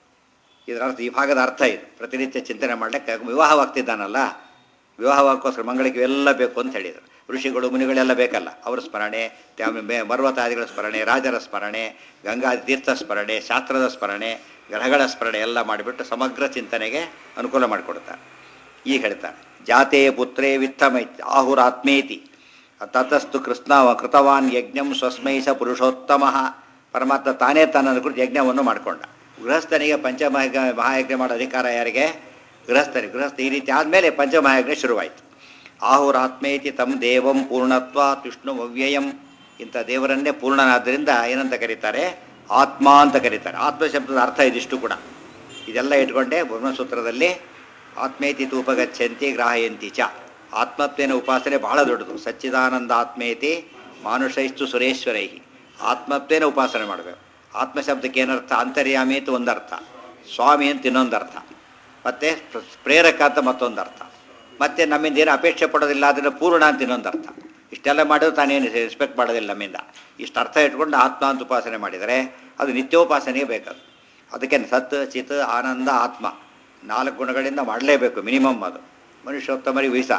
ಇದರ ಅರ್ಥ ಈ ಭಾಗದ ಅರ್ಥ ಇದು ಪ್ರತಿನಿತ್ಯ ಚಿಂತನೆ ಮಾಡಲಿಕ್ಕೆ ವಿವಾಹವಾಗ್ತಿದ್ದಾನಲ್ಲ ವಿವಾಹವಾಗೋಸ್ಕರ ಮಂಗಳಿಗೆ ಇವೆಲ್ಲ ಬೇಕು ಅಂತ ಹೇಳಿದರು ಋಷಿಗಳು ಮುನಿಗಳೆಲ್ಲ ಬೇಕಲ್ಲ ಅವರ ಸ್ಮರಣೆ ತ್ಯಾಮ- ಮೇ- ಪರ್ವತಾದಿಗಳ ಸ್ಮರಣೆ ರಾಜರ ಸ್ಮರಣೆ ಗಂಗಾ ತೀರ್ಥ ಸ್ಮರಣೆ ಶಾಸ್ತ್ರದ ಸ್ಮರಣೆ ಗ್ರಹಗಳ ಸ್ಮರಣೆ ಎಲ್ಲ ಮಾಡಿಬಿಟ್ಟು ಸಮಗ್ರ ಚಿಂತನೆಗೆ ಅನುಕೂಲ ಮಾಡಿಕೊಡ್ತಾರೆ ಈಗ ಹೇಳ್ತಾರೆ ಜಾತೆ ಪುತ್ರೇ ವಿತ್ತಮೈ ಆಹುರಾತ್ಮೇತಿ ತತಸ್ತು ಕೃಷ್ಣ ಕೃತವಾನ್ ಯಜ್ಞಂ ಸ್ವಸ್ಮೈ ಸ ಪುರುಷೋತ್ತಮ ಪರಮಾತ್ಮ ತಾನೇ ತನ್ನ ಕುರಿತು ಯಜ್ಞವನ್ನು ಮಾಡಿಕೊಂಡ ಗೃಹಸ್ಥನಿಗೆ ಪಂಚಮಹಾಯಜ್ಞ ಮಹಾಯಜ್ಞ ಮಾಡೋ ಅಧಿಕಾರ ಯಾರಿಗೆ ಗೃಹಸ್ಥನಿಗೆ ಗೃಹಸ್ಥ ಈ ರೀತಿ ಆದಮೇಲೆ ಪಂಚಮಹಾಯಜ್ಞ ಶುರುವಾಯಿತು ಆಹುರಾತ್ಮೇತಿ ತಮ್ ದೇವಂ ಪೂರ್ಣತ್ವ ವಿಷ್ಣು ಅವ್ಯಯಂ ಇಂಥ ದೇವರನ್ನೇ ಪೂರ್ಣನಾದ್ದರಿಂದ ಏನಂತ ಕರೀತಾರೆ ಆತ್ಮ ಅಂತ ಕರೀತಾರೆ ಆತ್ಮ ಶಬ್ದದ ಅರ್ಥ ಇದಿಷ್ಟು ಕೂಡ ಇದೆಲ್ಲ ಇಟ್ಕೊಂಡೆ ಬ್ರಹ್ಮಸೂತ್ರದಲ್ಲಿ ಆತ್ಮೇತಿ ತೂಪಗಚ್ಚಂತಿ ಗ್ರಾಹಯಂತಿ ಚ ಆತ್ಮತ್ವೇನ ಉಪಾಸನೆ ಬಹಳ ದೊಡ್ಡದು ಸಚ್ಚಿದಾನಂದ ಆತ್ಮೇತಿ ಮಾನುಷೈಸ್ತು ಸುರೇಶ್ವರೈ ಆತ್ಮತ್ವೇನ ಉಪಾಸನೆ ಮಾಡಬೇಕು ಆತ್ಮ ಶಬ್ದಕ್ಕೆ ಏನರ್ಥ ಅಂತರ್ಯಾಮಿ ಅಂತ ಒಂದರ್ಥ ಸ್ವಾಮಿ ಅಂತ ಇನ್ನೊಂದು ಅರ್ಥ ಮತ್ತು ಪ್ರೇರಕ ಅಂತ ಮತ್ತೊಂದು ಅರ್ಥ ಮತ್ತು ನಮ್ಮಿಂದ ಏನು ಅಪೇಕ್ಷೆ ಪಡೋದಿಲ್ಲ ಅದನ್ನು ಪೂರ್ಣ ಅಂತ ಇನ್ನೊಂದು ಅರ್ಥ ಇಷ್ಟೆಲ್ಲ ಮಾಡಿದ್ರು ತಾನೇನು ರೆಸ್ಪೆಕ್ಟ್ ಮಾಡೋದಿಲ್ಲ ನಮ್ಮಿಂದ ಇಷ್ಟು ಅರ್ಥ ಇಟ್ಕೊಂಡು ಆತ್ಮ ಅಂತ ಉಪಾಸನೆ ಮಾಡಿದರೆ ಅದು ನಿತ್ಯೋಪಾಸನೆಗೆ ಬೇಕದು ಅದಕ್ಕೆ ಸತ್ ಚಿತ್ ಆನಂದ ಆತ್ಮ ನಾಲ್ಕು ಗುಣಗಳಿಂದ ಮಾಡಲೇಬೇಕು ಮಿನಿಮಮ್ ಅದು ಮನುಷ್ಯೋತ್ತಮರಿಗೆ ವೀಸ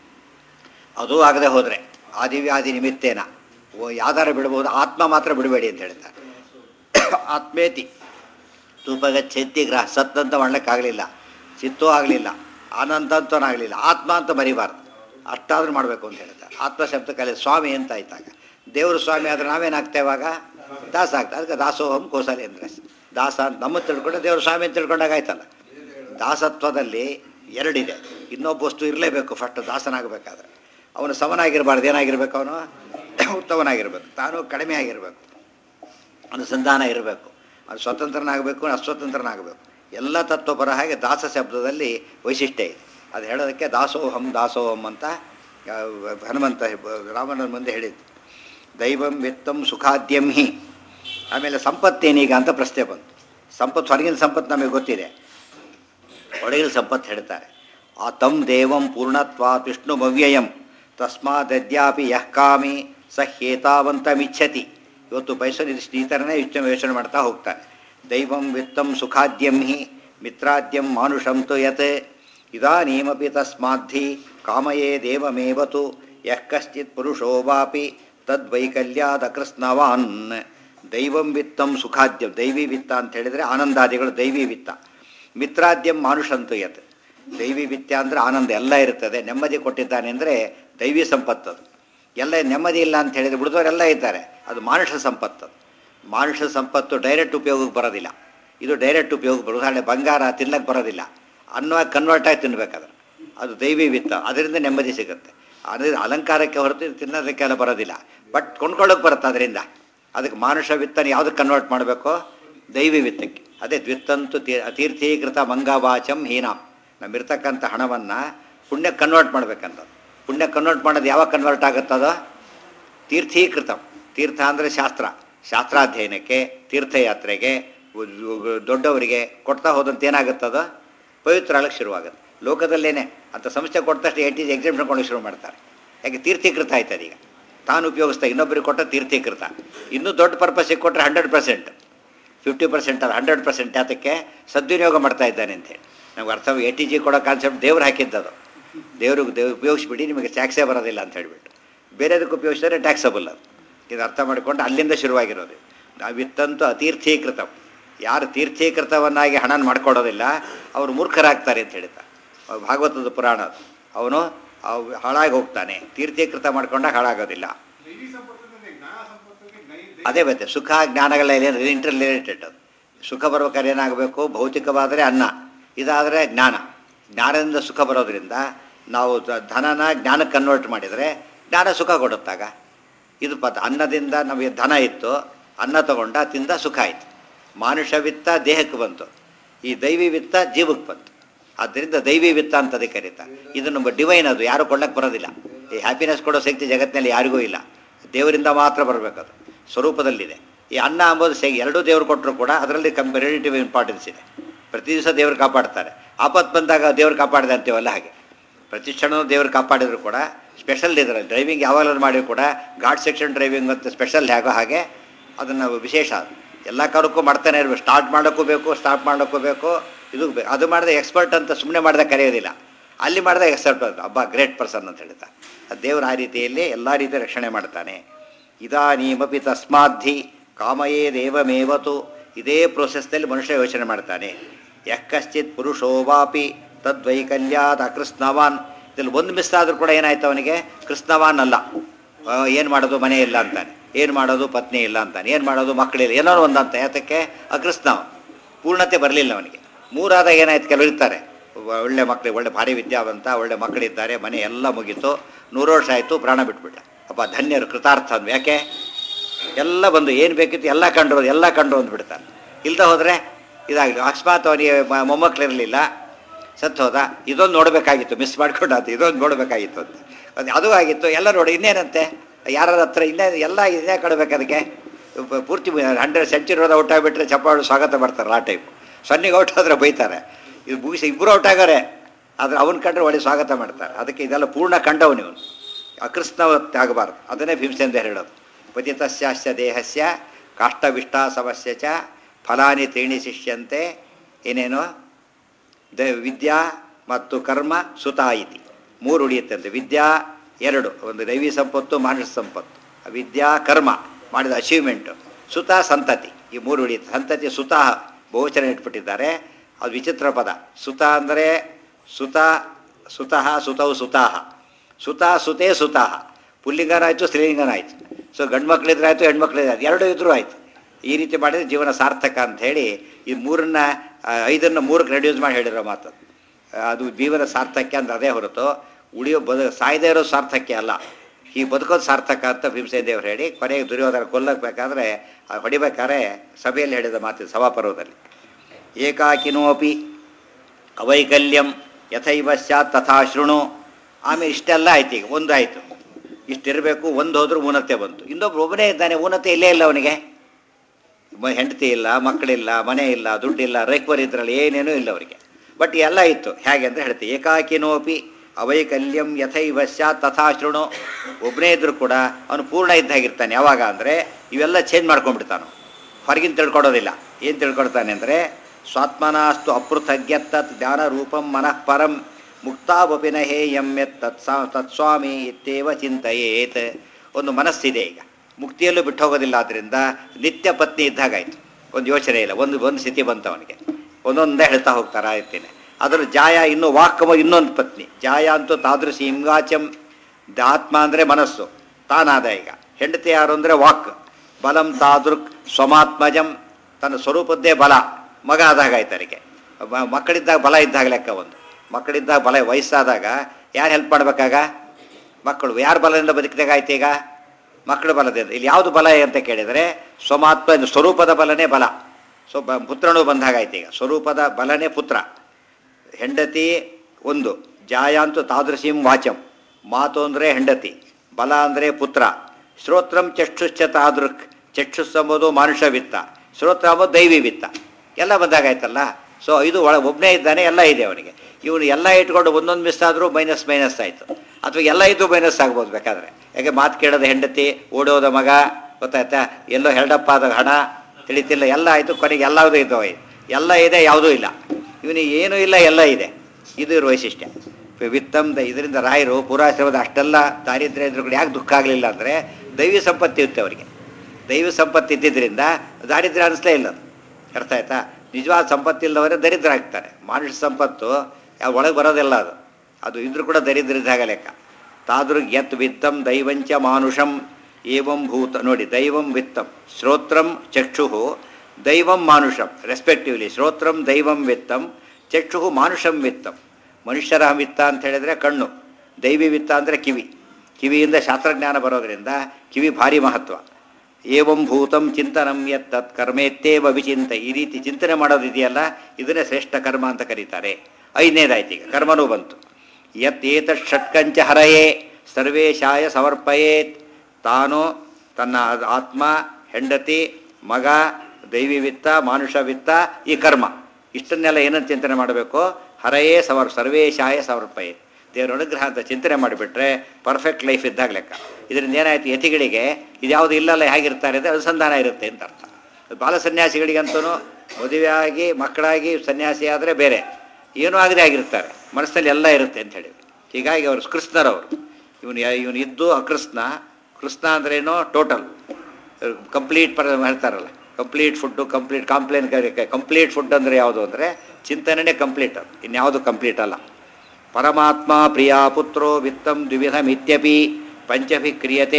ಅದೂ ಆಗದೆ ಹೋದರೆ ಆದಿವ್ಯಾಧಿ ನಿಮಿತ್ತೇನ ಓ ಯಾವ್ದಾರ ಬಿಡ್ಬೋದು ಆತ್ಮ ಮಾತ್ರ ಬಿಡಬೇಡಿ ಅಂತ ಹೇಳ್ತಾರೆ ಆತ್ಮೇತಿ ತೂಪಗಚ್ಚೆತ್ತಿ ಗ್ರಹ ಸತ್ ಅಂತ ಮಾಡ್ಲಿಕ್ಕಾಗಲಿಲ್ಲ ಚಿತ್ತೂ ಆಗಲಿಲ್ಲ ಆನಂದ ಅಂತೂ ಆಗಲಿಲ್ಲ ಆತ್ಮ ಅಂತ ಮರಿಬಾರ್ದು ಅಷ್ಟಾದ್ರೂ ಮಾಡಬೇಕು ಅಂತ ಹೇಳ್ತಾರೆ ಆತ್ಮ ಶಬ್ದಕ್ಕಲ್ಲಿ ಸ್ವಾಮಿ ಅಂತ ಆಯ್ತಾಗ ದೇವರು ಸ್ವಾಮಿ ಆದರೆ ನಾವೇನಾಗ್ತೇವಾಗ ದಾಸ ಆಗ್ತದೆ ಅದಕ್ಕೆ ದಾಸೋಹಂ ಕೋಸಲೇಂದ್ರ ದಾಸ ಅಂತ ನಮ್ಮ ತಿಳ್ಕೊಂಡು ದೇವರು ಸ್ವಾಮಿ ಅಂತ ತಿಳ್ಕೊಂಡಾಗ ಆಯ್ತಲ್ಲ ದಾಸತ್ವದಲ್ಲಿ ಎರಡಿದೆ ಇನ್ನೊಬ್ಬ ವಸ್ತು ಇರಲೇಬೇಕು ಫಸ್ಟ್ ದಾಸನಾಗಬೇಕಾದ್ರೆ ಅವನು ಸಮನಾಗಿರಬಾರ್ದು ಏನಾಗಿರ್ಬೇಕು ಅವನು ಉತ್ತಮನಾಗಿರ್ಬೇಕು ತಾನು ಕಡಿಮೆ ಆಗಿರಬೇಕು ಅನುಸಂಧಾನ ಇರಬೇಕು ಅದು ಸ್ವತಂತ್ರನಾಗಬೇಕು ಅಸ್ವತಂತ್ರನಾಗಬೇಕು ಎಲ್ಲ ತತ್ವ ಬರೋ ಹಾಗೆ ದಾಸ ಶಬ್ದದಲ್ಲಿ ವೈಶಿಷ್ಟ್ಯ ಇದೆ ಅದು ಹೇಳೋದಕ್ಕೆ ದಾಸೋಹಂ ದಾಸೋಹಂ ಅಂತ ಆ, ಹನುಮಂತ ರಾಮನ ಮುಂದೆ ಹೇಳಿದ್ದು ದೈವಂ ವಿತ್ತಂ ಸುಖಾದ್ಯಂ ಹಿ ಆಮೇಲೆ ಸಂಪತ್ತೇನೀಗ ಅಂತ ಪ್ರಶ್ನೆ ಬಂತು ಸಂಪತ್ತು ಹೊರಗಿನ ಸಂಪತ್ತು ನಮಗೆ ಗೊತ್ತಿದೆ ಒಳಗಿನ ಸಂಪತ್ತು ಹೇಳ್ತಾರೆ ಆ ತಂ ದೇವಂ ಪೂರ್ಣತ್ವ ವಿಷ್ಣು ಭವ್ಯಯಂ ತಸ್ಮಾದದ್ಯಾಪಿ ಯಃ ಕಾಮಿ ಸ ಹೇತಾವಂತಮಿಚ್ಛತಿ ಇವತ್ತು ಬಯಸೋದು ಇದಿಷ್ಟು ಈ ಥರನೇ ಇಷ್ಟ ಯೋಚನೆ ಮಾಡ್ತಾ ಹೋಗ್ತಾನೆ ದೈವಂ ವಿತ್ತಂ ಸುಖಾದ್ಯಂ ಹಿ ಮಿತ್ರಾದ್ಯಂ ಮಾನುಷಂ ತು ಯತ್ ಇದಾನೀಮಪಿ ತಸ್ಮಾದ್ಧಿ ಕಾಮಯೇ ದೇವಮೇವತು ಯಃ ಕಶ್ಚಿತ್ ಪುರುಷೋ ವಾಪಿ ತದ್ವೈಕಲ್ಯಾದ ಕೃಷ್ಣವಾನ್ ದೈವಂ ವಿತ್ತಂ ಸುಖಾದ್ಯಂ ದೈವಿ ವಿತ್ತ ಅಂತ ಹೇಳಿದರೆ ಆನಂದಾದಿಗಳು ದೈವಿ ವಿತ್ತ ಮಿತ್ರಾದ್ಯಂ ಮಾನುಷಂತು ಯತ್ ದೈವಿ ವಿತ್ಯ ಅಂದರೆ ಆನಂದ ಎಲ್ಲ ಇರ್ತದೆ ನೆಮ್ಮದಿ ಕೊಟ್ಟಿದ್ದಾನೆ ಅಂದರೆ ದೈವಿ ಸಂಪತ್ತು ಅದು ಎಲ್ಲ ನೆಮ್ಮದಿ ಇಲ್ಲ ಅಂತ ಹೇಳಿದರೆ ಉಳಿದವರೆಲ್ಲ ಇದ್ದಾರೆ ಅದು ಮಾನುಷ ಸಂಪತ್ತು ಅದು. ಮಾನುಷ ಸಂಪತ್ತು ಡೈರೆಕ್ಟ್ ಉಪಯೋಗಕ್ಕೆ ಬರೋದಿಲ್ಲ ಇದು ಡೈರೆಕ್ಟ್ ಉಪಯೋಗ ಬರೋದು ಉದಾಹರಣೆ ಬಂಗಾರ ತಿನ್ನಕ್ಕೆ ಬರೋದಿಲ್ಲ ಅನ್ನ ಕನ್ವರ್ಟ್ ಆಗಿ ತಿನ್ಬೇಕಾದ್ರೆ ಅದು ದೈವಿ ವಿತ್ತ ಅದರಿಂದ ನೆಮ್ಮದಿ ಸಿಗುತ್ತೆ ಅದೇ ಅಲಂಕಾರಕ್ಕೆ ಹೊರತು ಇದು ತಿನ್ನೋದಕ್ಕೆಲ್ಲ ಬರೋದಿಲ್ಲ ಬಟ್ ಕೊಂಡ್ಕೊಳ್ಳೋಕೆ ಬರುತ್ತೆ ಅದರಿಂದ ಅದಕ್ಕೆ ಮಾನುಷ ವಿತ್ತನ ಯಾವುದಕ್ಕೆ ಕನ್ವರ್ಟ್ ಮಾಡಬೇಕು ದೈವಿ ವಿತ್ತಕ್ಕೆ ಅದೇ ದ್ವಿತ್ತಂತು ತೀ ಅತೀರ್ಥೀಕೃತ ಮಂಗವಾಚಂ ಹೀನಾಂ ನಮ್ಮಿರ್ತಕ್ಕಂಥ ಹಣವನ್ನು ಪುಣ್ಯ ಕನ್ವರ್ಟ್ ಮಾಡ್ಬೇಕಂತದ್ದು ಪುಣ್ಯ ಕನ್ವರ್ಟ್ ಮಾಡೋದು ಯಾವಾಗ ಕನ್ವರ್ಟ್ ಆಗುತ್ತದೋ ತೀರ್ಥೀಕೃತ ತೀರ್ಥ ಅಂದರೆ ಶಾಸ್ತ್ರ ಶಾಸ್ತ್ರಾಧ್ಯಯನಕ್ಕೆ ತೀರ್ಥಯಾತ್ರೆಗೆ ಉ- ಉ- ದೊಡ್ಡವರಿಗೆ ಕೊಡ್ತಾ ಹೋದಂತೆ ಏನಾಗುತ್ತದೋ ಪವಿತ್ರ ಆಗಕ್ಕೆ ಶುರುವಾಗುತ್ತೆ ಲೋಕದಲ್ಲೇನೆ ಅಂತ ಸಂಸ್ಥೆ ಕೊಟ್ಟ ತಕ್ಷಣ ಎ ಟಿ ಎಕ್ಸಾಮ್ ಕೊಡೋಕೆ ಶುರು ಮಾಡ್ತಾರೆ ಯಾಕೆ ತೀರ್ಥೀಕೃತ ಆಯ್ತದೆ ಈಗ ತಾನು ಉಪಯೋಗಿಸ್ತಾ ಇನ್ನೊಬ್ಬರಿಗೆ ಕೊಟ್ಟ ತೀರ್ಥೀಕೃತ ಇನ್ನೂ ದೊಡ್ಡ ಪರ್ಪಸ್ಸಿಗೆ ಕೊಟ್ಟರೆ ಹಂಡ್ರೆಡ್ ಪರ್ಸೆಂಟ್ ಫಿಫ್ಟಿ ಪರ್ಸೆಂಟ್ ಅಲ್ಲ ಹಂಡ್ರೆಡ್ ಪರ್ಸೆಂಟ್ ಯಾತಕ್ಕೆ ಸದ್ವಿನಿಯೋಗ ಮಾಡ್ತಾ ಇದ್ದಾನೆ ಅಂತೇಳಿ ನಮ್ಗೆ ಅರ್ಥ ಎ ಟಿ ಜಿ ಕೊಡೋ ಕಾನ್ಸೆಪ್ಟ್ ದೇವ್ರು ಹಾಕಿದ್ದದು ದೇವ್ರಿಗೆ ದೇವ್ ಉಪಯೋಗಿಸ್ಬಿಡಿ ನಿಮಗೆ ಟ್ಯಾಕ್ಸೇ ಬರೋದಿಲ್ಲ ಅಂತ ಹೇಳಿಬಿಟ್ಟು ಬೇರೆದಕ್ಕೆ ಉಪಯೋಗಿಸಿದ್ರೆ ಟ್ಯಾಕ್ಸಬಲ್ ಅದು ಇದು ಅರ್ಥ ಮಾಡಿಕೊಂಡು ಅಲ್ಲಿಂದ ಶುರುವಾಗಿರೋದು ನಾವಿತ್ತಂತೂ ಅತೀರ್ಥೀಕೃತ ಯಾರು ತೀರ್ಥೀಕೃತವನ್ನಾಗಿ ಹಣನ ಮಾಡ್ಕೊಡೋದಿಲ್ಲ ಅವರು ಮೂರ್ಖರಾಗ್ತಾರೆ ಅಂತ ಹೇಳ್ತಾರೆ ಅವ್ ಭಾಗವತದ ಪುರಾಣ ಅದು. ಅವನು ಅವ್ ಹಾಳಾಗಿ ಹೋಗ್ತಾನೆ ತೀರ್ಥೀಕೃತ ಮಾಡ್ಕೊಂಡಾಗ ಹಾಳಾಗೋದಿಲ್ಲ ದೈವಿ ಸಂಪತ್ತಿನಲ್ಲಿ ಜ್ಞಾನ ಸಂಪತ್ತಿಗೆ ನೈ- ಅದೇ ಬರುತ್ತೆ ಸುಖ ಜ್ಞಾನಗಳೆಲ್ಲ ಇಂಟರ್ ರಿಲೇಟೆಡ್ ಅದು ಸುಖ ಬರ್ಬೇಕಾದ್ರೆ ಏನಾಗಬೇಕು ಭೌತಿಕವಾದರೆ ಅನ್ನ ಇದಾದರೆ ಜ್ಞಾನ ಜ್ಞಾನದಿಂದ ಸುಖ ಬರೋದ್ರಿಂದ ನಾವು ದ- ಧನನ ಜ್ಞಾನಕ್ಕೆ ಕನ್ವರ್ಟ್ ಮಾಡಿದರೆ ಜ್ಞಾನ ಸುಖ ಕೊಡುತ್ತಾಗ ಇದು ಪದ ಅನ್ನದಿಂದ ನಮಗೆ ಧನ ಇತ್ತು ಅನ್ನ ತಗೊಂಡ ತಿಂದ ಸುಖ ಆಯಿತು ಮಾನುಷ ವಿತ್ತ ದೇಹಕ್ಕೆ ಬಂತು ಈ ದೈವಿ ವಿತ್ತ ಜೀವಕ್ಕೆ ಬಂತು ಆದ್ದರಿಂದ ದೈವಿ ವಿತ್ತ ಅಂತ ಅದಕ್ಕೆ ಕರೀತಾರೆ ಇದು ನಮ್ಮ ಡಿವೈನ್ ಅದು ಯಾರು ಕೊಳ್ಳಕ್ಕೆ ಬರೋದಿಲ್ಲ ಈ ಹ್ಯಾಪಿನೆಸ್ ಕೊಡೋ ಶಕ್ತಿ ಜಗತ್ತಿನಲ್ಲಿ ಯಾರಿಗೂ ಇಲ್ಲ ದೇವರಿಂದ ಮಾತ್ರ ಬರಬೇಕದು ಸ್ವರೂಪದಲ್ಲಿದೆ ಈ ಅನ್ನ ಅಂಬೋದು ಸೇ ಎರಡೂ ದೇವರು ಕೊಟ್ಟರು ಕೂಡ ಅದರಲ್ಲಿ ಕಮ್ ರಿಲೇಟಿವ್ ಇಂಪಾರ್ಟೆನ್ಸ್ ಇದೆ ಪ್ರತಿ ದಿವಸ ದೇವರು ಕಾಪಾಡ್ತಾರೆ ಆಪತ್ತು ಬಂದಾಗ ದೇವರು ಕಾಪಾಡಿದೆ ಅಂತೀವಲ್ಲ ಹಾಗೆ ಪ್ರತಿ ಕ್ಷಣವೂ ದೇವರು ಕಾಪಾಡಿದ್ರು ಕೂಡ ಸ್ಪೆಷಲ್ ಇದರಲ್ಲಿ ಡ್ರೈವಿಂಗ್ ಯಾವಾಗಲೂ ಮಾಡಿದ್ರು ಕೂಡ ಗಾಡ್ ಸೆಕ್ಷನ್ ಡ್ರೈವಿಂಗ್ ಅಂತ ಸ್ಪೆಷಲ್ ಹೇಗೋ ಹಾಗೆ ಅದನ್ನು ವಿಶೇಷ ಅದು ಎಲ್ಲ ಕಾಲಕ್ಕೂ ಮಾಡ್ತಾನೆ ಇರಬೇಕು ಸ್ಟಾರ್ಟ್ ಮಾಡೋಕ್ಕೂ ಬೇಕು ಸ್ಟಾಪ್ ಮಾಡೋಕ್ಕೂ ಬೇಕು ಇದು ಬೇಕು ಅದು ಮಾಡಿದ್ರೆ ಎಕ್ಸ್ಪರ್ಟ್ ಅಂತ ಸುಮ್ಮನೆ ಮಾಡಿದಾಗ ಕರೆಯೋದಿಲ್ಲ ಅಲ್ಲಿ ಮಾಡಿದಾಗ ಎಕ್ಸ್ಪರ್ಟ್ ಅಂತ ಹಬ್ಬ ಗ್ರೇಟ್ ಪರ್ಸನ್ ಅಂತ ಹೇಳ್ತಾರೆ ಅದು ದೇವರು ಆ ರೀತಿಯಲ್ಲಿ ಎಲ್ಲ ರೀತಿಯ ರಕ್ಷಣೆ ಮಾಡ್ತಾನೆ ಇದಾನೀಮಪಿ ತಸ್ಮಾದ್ಧಿ ಕಾಮಯೇ ದೇವಮೇವತು ಇದೇ ಪ್ರೋಸೆಸ್ನಲ್ಲಿ ಮನುಷ್ಯ ಯೋಚನೆ ಮಾಡ್ತಾನೆ ಯಕ್ಕಶ್ಚಿತ್ ಪುರುಷೋ ವಾಪಿ ತದ್ವೈಕಲ್ಯಾದ ಕೃಷ್ಣವಾನ್ ಇದ್ರಲ್ಲಿ ಒಂದು ಮಿಸ್ ಆದರೂ ಕೂಡ ಏನಾಯ್ತು ಅವನಿಗೆ ಕೃಷ್ಣವಾನ್ ಅಲ್ಲ ಏನು ಮಾಡೋದು ಮನೆ ಇಲ್ಲ ಅಂತಾನೆ ಏನು ಮಾಡೋದು ಪತ್ನಿ ಇಲ್ಲ ಅಂತಾನೆ ಏನು ಮಾಡೋದು ಮಕ್ಕಳಿಲ್ಲ ಏನೋ ಒಂದಂತ ಯಾತಕ್ಕೆ ಅಕೃಷ್ಣವ ಪೂರ್ಣತೆ ಬರಲಿಲ್ಲ ಅವನಿಗೆ ಮೂರಾದಾಗ ಏನಾಯ್ತು ಕೆಲವರು ಇರ್ತಾರೆ ಒ- ಒಳ್ಳೆ ಮಕ್ಕಳು ಒಳ್ಳೆ ಭಾರಿ ವಿದ್ಯಾವಂತ ಒಳ್ಳೆ ಮಕ್ಕಳಿದ್ದಾರೆ ಮನೆ ಎಲ್ಲ ಮುಗೀತು ನೂರು ವರ್ಷ ಆಯಿತು ಪ್ರಾಣ ಬಿಟ್ಬಿಟ್ಟ ಅಪ್ಪ ಧನ್ಯರು ಕೃತಾರ್ಥ ಅಂದ್ವು ಯಾಕೆ ಎಲ್ಲ ಬಂದು ಏನು ಬೇಕಿತ್ತು ಎಲ್ಲ ಕಂಡ್ರು ಎಲ್ಲ ಕಂಡ್ರು ಅಂದ್ಬಿಡ್ತಾನೆ ಇಲ್ದ ಹೋದರೆ ಇದಾಗಲಿ ಅಕಸ್ಮಾತ್ ಅವನಿಗೆ ಮ- ಮೊಮ್ಮಕ್ಕಳಿರಲಿಲ್ಲ ಸತ್ತು ಹೋದ ಇದೊಂದು ನೋಡಬೇಕಾಗಿತ್ತು ಮಿಸ್ ಮಾಡ್ಕೊಂಡು ಅದು ಇದೊಂದು ನೋಡಬೇಕಾಗಿತ್ತು ಅಂತ ಅದು ಅದು ಆಗಿತ್ತು ಎಲ್ಲ ನೋಡಿ ಇನ್ನೇನಂತೆ ಯಾರ ಹತ್ರ ಇನ್ನೇ ಎಲ್ಲ ಇನ್ನೇ ಕೊಡ್ಬೇಕು ಅದಕ್ಕೆ ಪ- ಪೂರ್ತಿ ಹಂಡ್ರೆಡ್ ಸೆಂಚುರಿ ಹೋದ ಔಟ್ ಆಗಿಬಿಟ್ರೆ ಚಪ್ಪಾಳು ಸ್ವಾಗತ ಮಾಡ್ತಾರೆ ಆ ಟೈಪ್ ಸೊನ್ನೆಗೆ ಔಟ್ ಆದ್ರೆ ಬೈತಾರೆ ಇದು ಮುಗಿಸಿ ಇಬ್ಬರು ಔಟ್ ಆಗಾರೆ ಆದರೆ ಅವನ ಕಂಡ್ರೆ ಒಳ್ಳೆ ಸ್ವಾಗತ ಮಾಡ್ತಾರೆ ಅದಕ್ಕೆ ಇದೆಲ್ಲ ಪೂರ್ಣ ಕಂಡವನು ಇವನು ಅಕೃಷ್ಣವತ್ ಆಗಬಾರ್ದು ಅದನ್ನೇ ಭೀಮಸೇಂದ್ರ ಹೇಳೋದು ಪತಿತಸ್ಯಾಸ್ಯ ದೇಹಸ್ಯ ಕಾಷ್ಟವಿಷ್ಟ ಸಮಸ್ಯೆ ಚ ಫಲಾನಿ ತ್ರೀಣಿ ಶಿಷ್ಯಂತೆ ಏನೇನು ದ ವಿದ್ಯಾ ಮತ್ತು ಕರ್ಮ ಸುತ ಇತಿ ಮೂರು ಉಳಿಯುತ್ತಂತೆ ವಿದ್ಯಾ ಎರಡು ಒಂದು ದೈವಿ ಸಂಪತ್ತು ಮಾನಸ ಸಂಪತ್ತು ವಿದ್ಯಾ ಕರ್ಮ ಮಾಡಿದ ಅಚೀವ್ಮೆಂಟು ಸುತ ಸಂತತಿ ಈ ಮೂರು ಉಳಿಯುತ್ತೆ ಸಂತತಿ ಸುತ ಬಹುವಚನ ಇಟ್ಬಿಟ್ಟಿದ್ದಾರೆ ಅದು ವಿಚಿತ್ರ ಪದ ಸುತ ಅಂದರೆ ಸುತ ಸುತಃ ಸುತವು ಸುತಾಹ ಸುತ ಸುತೇ ಸುತಾಹ ಪುಲ್ಲಿಂಗನ ಆಯಿತು ಸ್ತ್ರೀಲಿಂಗನ ಆಯಿತು ಸೊ ಗಂಡು ಮಕ್ಕಳಿದ್ರೆ ಆಯಿತು ಹೆಣ್ಮಕ್ಳಿದ್ರೆ ಆಯ್ತು ಎರಡೂ ಇದ್ರೂ ಆಯಿತು ಈ ರೀತಿ ಮಾಡಿದರೆ ಜೀವನ ಸಾರ್ಥಕ ಅಂತ ಹೇಳಿ ಈ ಮೂರನ್ನ ಆ, ಐದನ್ನು ಮೂರಕ್ಕೆ ರೆಡ್ಯೂಸ್ ಮಾಡಿ ಹೇಳಿರೋ ಮಾತು ಅದು ಜೀವನ ಸಾರ್ಥಕ್ಯ ಅಂದ್ರೆ ಅದೇ ಹೊರತು ಉಳಿಯೋ ಬದ ಸಾಯದೇ ಇರೋ ಸಾರ್ಥಕ್ಯ ಅಲ್ಲ ಈ ಬದುಕೋದು ಸಾರ್ಥಕ ಅಂತ ಭೀಮಸೇನ ದೇವರು ಹೇಳಿ ಕೊನೆಗೆ ದುರ್ಯೋಧನ ಕೊಲ್ಲಬೇಕಾದ್ರೆ ಆ ಹೊಡಿಬೇಕಾದ್ರೆ ಸಭೆಯಲ್ಲಿ ಹೇಳಿದ ಮಾತು ಸಭಾಪರ್ವದಲ್ಲಿ ಏಕಾಕಿನೋಪಿ ಅವೈಕಲ್ಯಂ ಯಥೈವ ಸ್ಯಾತ್ ತಥಾ ಶೃಣು ಆಮೇಲೆ ಇಷ್ಟೆಲ್ಲ ಆಯ್ತು ಈಗ ಒಂದು ಆಯಿತು ಇಷ್ಟಿರಬೇಕು ಒಂದು ಹೋದ್ರೂ ಊನತೆ ಬಂತು ಇನ್ನೊಬ್ರು ಒಬ್ಬನೇ ಇದ್ದಾನೆ ಊನತೆ ಇಲ್ಲೇ ಇಲ್ಲ ಅವನಿಗೆ ಮ- ಹೆಂಡತಿ ಇಲ್ಲ ಮಕ್ಕಳಿಲ್ಲ ಮನೆ ಇಲ್ಲ ದುಡ್ಡಿಲ್ಲ ರೇಕ್ವರ್ ಇದ್ರಲ್ಲಿ ಏನೇನೂ ಇಲ್ಲ ಅವರಿಗೆ ಬಟ್ ಎಲ್ಲ ಇತ್ತು ಹೇಗೆ ಅಂತ ಹೇಳ್ತೀವಿ ಏಕಾಕಿನೋಪಿ ಅವೈಕಲ್ಯಂ ಯಥೈವ ಸ್ಯಾತ್ ತಥಾ ಶೃಣು ಒಬ್ಬನೇ ಇದ್ರೂ ಕೂಡ ಅವನು ಪೂರ್ಣ ಇದ್ದಾಗಿರ್ತಾನೆ ಯಾವಾಗ ಅಂದರೆ ಇವೆಲ್ಲ ಚೇಂಜ್ ಮಾಡ್ಕೊಂಡ್ಬಿಡ್ತಾನು ಹೊರಗಿನ ತಿಳ್ಕೊಡೋದಿಲ್ಲ ಏನು ತಿಳ್ಕೊಡ್ತಾನೆ ಅಂದರೆ ಸ್ವಾತ್ಮನಾಸ್ತು ಅಪೃಥಗ್ಯತ್ತತ್ ಜ್ಞಾನ ರೂಪಂ ಮನಃ ಪರಂ ಮುಕ್ತಾವಪಿನ ಹೇಯಂ ಯತ್ ತತ್ಸಾ ತತ್ಸ್ವಾಮಿ ಇತ್ತೇವ ಚಿಂತೆಯೇತ್ ಒಂದು ಮನಸ್ಸಿದೆ ಈಗ ಮುಕ್ತಿಯಲ್ಲೂ ಬಿಟ್ಟು ಹೋಗೋದಿಲ್ಲ ಆದ್ದರಿಂದ ನಿತ್ಯ ಪತ್ನಿ ಇದ್ದಾಗಾಯ್ತು ಒಂದು ಯೋಚನೆ ಇಲ್ಲ ಒಂದು ಒಂದು ಸ್ಥಿತಿ ಬಂತು ಅವನಿಗೆ ಒಂದೊಂದೇ ಹೇಳ್ತಾ ಹೋಗ್ತಾರ ಇರ್ತೀನಿ ಅದರ ಜಾಯ ಇನ್ನು ವಾಕ್ಕಮ ಇನ್ನೊಂದು ಪತ್ನಿ ಜಾಯ ಅಂತೂ ತಾದೃಶಿ ಹಿಂಗಾಚಂ ಆತ್ಮ ಅಂದರೆ ಮನಸ್ಸು ತಾನಾದ ಈಗ ಹೆಂಡತಿ ಯಾರು ಅಂದರೆ ವಾಕ್ ಬಲಂ ತಾದೃಕ್ ಸ್ವಮಾತ್ಮಜಂ ತನ್ನ ಸ್ವರೂಪದ್ದೇ ಬಲ ಮಗ ಆದಾಗ ಆಯ್ತರಿಗೆ ಮಕ್ಕಳಿದ್ದಾಗ ಬಲ ಇದ್ದಾಗ ಲೆಕ್ಕ ಒಂದು ಮಕ್ಕಳಿದ್ದಾಗ ಬಲ ವಯಸ್ಸಾದಾಗ ಯಾರು ಹೆಲ್ಪ್ ಮಾಡ್ಬೇಕಾಗ ಮಕ್ಕಳು ಯಾರ ಬಲದಿಂದ ಬದುಕಿದಾಗ ಆಯ್ತು ಈಗ ಮಕ್ಕಳ ಬಲದಿಂದ ಇಲ್ಲಿ ಯಾವುದು ಬಲ ಅಂತ ಕೇಳಿದರೆ ಸ್ವಮಾತ್ಮ ಇದು ಸ್ವರೂಪದ ಬಲನೇ ಬಲ ಸೊ ಬ ಪುತ್ರನು ಬಂದಾಗಾಯ್ತು ಈಗ ಸ್ವರೂಪದ ಬಲನೇ ಪುತ್ರ ಹೆಂಡತಿ ಒಂದು ಜಾಯ ಅಂತೂ ತಾದೃಶೀಂ ವಾಚಂ ಮಾತು ಅಂದರೆ ಹೆಂಡತಿ ಬಲ ಅಂದರೆ ಪುತ್ರ ಶ್ರೋತ್ರಂ ಚಕ್ಷುಶ್ಚ ತಾದೃಕ್ ಚಕ್ಷುಸ್ ಎಂಬುದು ಮಾನುಷ ವಿತ್ತ ಶ್ರೋತ್ರ ಎಂಬುದು ದೈವಿ ವಿತ್ತ ಎಲ್ಲ ಬಂದಾಗಾಯ್ತಲ್ಲ ಸೊ ಇದು ಒಳ ಒಬ್ಬನೇ ಇದ್ದಾನೆ ಎಲ್ಲ ಇದೆ ಅವನಿಗೆ ಇವನು ಎಲ್ಲ ಇಟ್ಕೊಂಡು ಒಂದೊಂದು ಮಿಸ್ ಆದರೂ ಮೈನಸ್ ಮೈನಸ್ ಆಯಿತು ಅಥವಾ ಎಲ್ಲ ಇದು ಮೈನಸ್ ಆಗ್ಬೋದು ಬೇಕಾದರೆ ಯಾಕೆ ಮಾತು ಕೇಳೋದ ಹೆಂಡತಿ ಓಡೋದ ಮಗ ಗೊತ್ತಾಯ್ತಾ ಎಲ್ಲೋ ಹೆರಡಪ್ಪ ಆದ ಹಣ ತಿಳಿತಿಲ್ಲ ಎಲ್ಲ ಆಯಿತು ಕೊನೆಗೆ ಎಲ್ಲದೂ ಇದ್ದವ ಎಲ್ಲ ಇದೆ ಯಾವುದೂ ಇಲ್ಲ ಇವನಿಗೆ ಏನೂ ಇಲ್ಲ ಎಲ್ಲ ಇದೆ ಇದು ಇವ್ರ ವೈಶಿಷ್ಟ್ಯ ವಿತ್ತಮ್ ದ ಇದರಿಂದ ರಾಯರು ಪುರಾಶ್ರಮದ ಅಷ್ಟೆಲ್ಲ ದಾರಿದ್ರ್ಯ ಇದ್ರು ಕೂಡ ಯಾಕೆ ದುಃಖ ಆಗಲಿಲ್ಲ ಅಂದರೆ ದೈವಿ ಸಂಪತ್ತಿ ಇರುತ್ತೆ ಅವರಿಗೆ ದೈವ ಸಂಪತ್ತು ಇದ್ದಿದ್ದರಿಂದ ದಾರಿದ್ರ್ಯ ಅನಿಸ್ಲೇ ಇಲ್ಲ ಅದು ಅರ್ಥ ಆಯ್ತಾ ನಿಜವಾದ ಸಂಪತ್ತು ಇಲ್ಲದವರೇ ದರಿದ್ರ ಆಗ್ತಾರೆ ಮಾನುಷ ಸಂಪತ್ತು ಯಾವ ಒಳಗೆ ಬರೋದಿಲ್ಲ ಅದು ಅದು ಇದ್ರೂ ಕೂಡ ದರಿದ್ರದಾಗ ಲೆಕ್ಕ ತಾದ್ರು ಯತ್ ವಿತ್ತಂ ದೈವಂಚ ಮಾನುಷಂ ಏವಂ ಭೂತ ನೋಡಿ ದೈವಂ ವಿತ್ತಂ ಶ್ರೋತ್ರಂ ಚಕ್ಷು ದೈವಂ ಮಾನುಷಂ ರೆಸ್ಪೆಕ್ಟಿವ್ಲಿ ಶ್ರೋತ್ರಂ ದೈವಂ ವಿತ್ತಂ ಚಕ್ಷು ಮಾನುಷಂ ವಿತ್ತಂ ಮನುಷ್ಯರ ವಿತ್ತ ಅಂತ ಹೇಳಿದರೆ ಕಣ್ಣು ದೈವಿ ವಿತ್ತ ಅಂದರೆ ಕಿವಿ ಕಿವಿಯಿಂದ ಶಾಸ್ತ್ರಜ್ಞಾನ ಬರೋದರಿಂದ ಕಿವಿ ಭಾರಿ ಮಹತ್ವ ಏವಂ ಭೂತಂ ಚಿಂತನಂ ಯತ್ ತತ್ ಕರ್ಮೇತ್ತೇವ ವಿಚಿಂತ ಈ ರೀತಿ ಚಿಂತನೆ ಮಾಡೋದಿದೆಯಲ್ಲ ಇದನ್ನೇ ಶ್ರೇಷ್ಠ ಕರ್ಮ ಅಂತ ಕರೀತಾರೆ ಐದನೇದಾಯ್ತು ಈಗ ಕರ್ಮನೂ ಬಂತು ಯತ್ ಏತತ್ ಷಟ್ಕಂಚ ಹರಯೇ ಸರ್ವೇಶಾಯ ಸಮರ್ಪಯೇತ್ ತಾನು ತನ್ನ ಆತ್ಮ ಹೆಂಡತಿ ಮಗ ದೈವಿ ವಿತ್ತ ಮಾನುಷ ವಿತ್ತ ಈ ಕರ್ಮ ಇಷ್ಟನ್ನೆಲ್ಲ ಏನಂತ ಚಿಂತನೆ ಮಾಡಬೇಕು ಹರಯೇ ಸಮರ್ ಸರ್ವೇಶಾಯ ಸಮರ್ಪಯೇತ್ ದೇವರ ಅನುಗ್ರಹ ಅಂತ ಚಿಂತನೆ ಮಾಡಿಬಿಟ್ರೆ ಪರ್ಫೆಕ್ಟ್ ಲೈಫ್ ಇದ್ದಾಗ ಲೆಕ್ಕ ಇದರಿಂದ ಏನಾಯ್ತು ಯತಿಗಳಿಗೆ ಇದ್ಯಾವುದು ಇಲ್ಲಲ್ಲ ಹೇಗಿರ್ತಾರೆ ಅಂದರೆ ಅನುಸಂಧಾನ ಇರುತ್ತೆ ಅಂತ ಅರ್ಥ ಬಾಲ ಸನ್ಯಾಸಿಗಳಿಗಂತೂ ಮದುವೆಯಾಗಿ ಮಕ್ಕಳಾಗಿ ಸನ್ಯಾಸಿ ಆದರೆ ಬೇರೆ ಏನೂ ಆಗದೆ ಆಗಿರ್ತಾರೆ ಮನಸ್ಸಲ್ಲಿ ಎಲ್ಲ ಇರುತ್ತೆ ಅಂತ ಹೇಳಿ ಹೀಗಾಗಿ ಅವರು ಕೃಷ್ಣರವರು ಇವನು ಇವನು ಇದ್ದು ಅಕೃಷ್ಣ ಕೃಷ್ಣ ಅಂದ್ರೇನು ಟೋಟಲ್ ಕಂಪ್ಲೀಟ್ ಪರ ಹೇಳ್ತಾರಲ್ಲ complete food complete Complan complete food ಅಂದರೆ ಯಾವುದು ಅಂದರೆ ಚಿಂತನೆನೇ ಕಂಪ್ಲೀಟ್ ಅದು ಇನ್ಯಾವುದು ಕಂಪ್ಲೀಟ್ ಅಲ್ಲ ಪರಮಾತ್ಮ ಪ್ರಿಯ ಪುತ್ರೋ ವಿತ್ತಂ ದ್ವಿವಿಧಮಿತ್ಯಪಿ ಪಂಚಭಿ ಕ್ರಿಯತೆ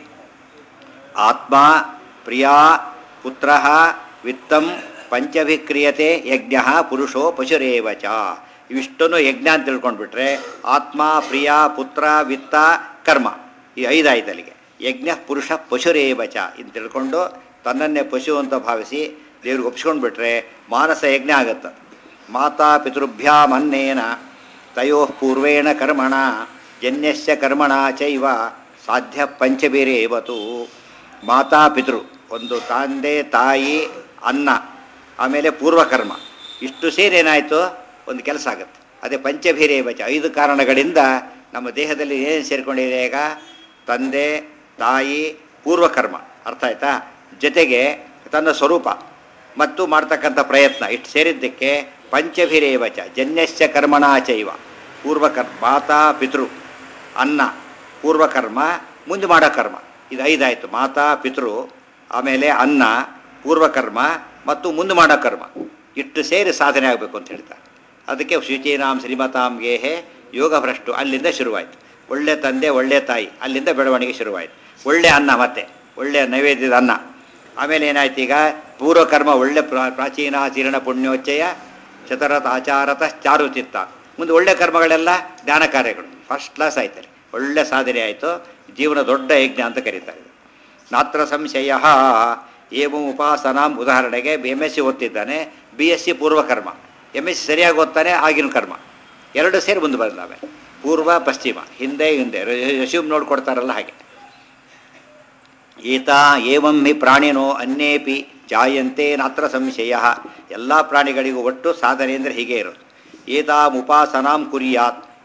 ಆತ್ಮ ಪ್ರಿಯ ಪುತ್ರ ವಿತ್ತಂ ಪಂಚಭಿ ಕ್ರಿಯತೆ ಯಜ್ಞ ಪುರುಷೋ ಪಶುರೇವ ಚ ಇವಿಷ್ಟನ್ನು ಯಜ್ಞ ಅಂತ ತಿಳ್ಕೊಂಡ್ಬಿಟ್ರೆ ಆತ್ಮ ಪ್ರಿಯ ಪುತ್ರ ವಿತ್ತ ಕರ್ಮ ಈ ಐದಾಯ್ತು ಅಲ್ಲಿಗೆ ಯಜ್ಞ ಪುರುಷ ಪಶುರೇವ ಚ ಅಂತ ತಿಳ್ಕೊಂಡು ತನ್ನನ್ನೇ ಪಶು ಅಂತ ಭಾವಿಸಿ ದೇವ್ರಿಗೆ ಒಪ್ಸ್ಕೊಂಡ್ಬಿಟ್ರೆ ಮಾನಸ ಯಜ್ಞ ಆಗತ್ತೆ ಮಾತಾ ಪಿತೃಭ್ಯಾಮನ್ನೇನ ತಯೋ ಪೂರ್ವೇಣ ಕರ್ಮಣ ಜನ್ಯಸ್ಯ ಕರ್ಮಣ ಚೈವ ಸಾಧ್ಯ ಪಂಚಬೇರೇವತು ಮಾತಾ ಪಿತೃ ಒಂದು ತಂದೆ ತಾಯಿ ಅನ್ನ ಆಮೇಲೆ ಪೂರ್ವಕರ್ಮ ಇಷ್ಟು ಸೇರಿ ಏನಾಯಿತು ಒಂದು ಕೆಲಸ ಆಗುತ್ತೆ ಅದೇ ಪಂಚಭೀರೇವಚ ಐದು ಕಾರಣಗಳಿಂದ ನಮ್ಮ ದೇಹದಲ್ಲಿ ಏನು ಸೇರಿಕೊಂಡಿದೆ ಈಗ ತಂದೆ ತಾಯಿ ಪೂರ್ವಕರ್ಮ ಅರ್ಥ ಆಯ್ತಾ ಜೊತೆಗೆ ತನ್ನ ಸ್ವರೂಪ ಮತ್ತು ಮಾಡ್ತಕ್ಕಂಥ ಪ್ರಯತ್ನ ಇಷ್ಟು ಸೇರಿದ್ದಕ್ಕೆ ಪಂಚಭಿರೇವಚ ಜನ್ಯಶ್ಚ ಕರ್ಮಣಾಚೈವ ಪೂರ್ವಕರ್ಮ ಮಾತಾ ಪಿತೃ ಅನ್ನ ಪೂರ್ವಕರ್ಮ ಮುಂದೆ ಮಾಡೋ ಕರ್ಮ ಇದು ಐದಾಯಿತು ಮಾತಾ ಪಿತೃ ಆಮೇಲೆ ಅನ್ನ ಪೂರ್ವಕರ್ಮ ಮತ್ತು ಮುಂದೆ ಮಾಡೋ ಕರ್ಮ ಇಷ್ಟು ಸೇರಿ ಸಾಧನೆ ಆಗಬೇಕು ಅಂತ ಹೇಳ್ತಾರೆ ಅದಕ್ಕೆ ಶುಚೀನಾಂ ಶ್ರೀಮತಾಂ ಗೇಹೆ ಯೋಗ ಭ್ರಷ್ಟು ಅಲ್ಲಿಂದ ಶುರುವಾಯಿತು ಒಳ್ಳೆ ತಂದೆ ಒಳ್ಳೆ ತಾಯಿ ಅಲ್ಲಿಂದ ಬೆಳವಣಿಗೆ ಶುರುವಾಯಿತು ಒಳ್ಳೆ ಅನ್ನ ಮತ್ತೆ ಒಳ್ಳೆಯ ನೈವೇದ್ಯದ ಅನ್ನ ಆಮೇಲೆ ಏನಾಯ್ತು ಈಗ ಪೂರ್ವಕರ್ಮ ಒಳ್ಳೆ ಪ್ರಾ ಪ್ರಾಚೀನಾಚೀರ್ಣ ಪುಣ್ಯೋಚ್ಚಯ ಚತರಥ ಆಚಾರತ ಚಾರುಚಿತ್ತ ಮುಂದೆ ಒಳ್ಳೆ ಕರ್ಮಗಳೆಲ್ಲ ಜ್ಞಾನ ಕಾರ್ಯಗಳು ಫಸ್ಟ್ ಕ್ಲಾಸ್ ಆಯ್ತಾರೆ ಒಳ್ಳೆ ಸಾಧನೆ ಆಯಿತು ಜೀವನ ದೊಡ್ಡ ಯಜ್ಞ ಅಂತ ಕರೀತಾರೆ ನಾತ್ರ ಸಂಶಯ ಏವಂ ಉಪಾಸನಾಂ ಉದಾಹರಣೆಗೆ ಎಮ್ ಎಸ್ ಸಿ ಓದ್ತಿದ್ದಾನೆ ಬಿ ಎಸ್ ಸಿ ಪೂರ್ವಕರ್ಮ ಎಮ್ ಎಸ್ ಸಿ ಸರಿಯಾಗಿ ಓದ್ತಾನೆ ಆಗಿನ ಕರ್ಮ ಎರಡು ಸೇರಿ ಮುಂದೆ ಬಂದಾವೆ ಪೂರ್ವ ಪಶ್ಚಿಮ ಹಿಂದೆ ಹಿಂದೆ ರೆಸ್ಯೂಮ್ ನೋಡ್ಕೊಡ್ತಾರಲ್ಲ ಹಾಗೆ ಈತ ಏವಂ ಹಿ ಪ್ರಾಣಿನೋ ಅನ್ಯೇಪಿ ಜಾಯಂತೆ ನಾತ್ರ ಸಂಶಯ ಎಲ್ಲ ಪ್ರಾಣಿಗಳಿಗೂ ಒಟ್ಟು ಸಾಧನೆ ಅಂದರೆ ಹೀಗೆ ಇರೋದು ಏತಾಂ ಉಪಾಸನಾಂ ಕುರಿಯಾತ್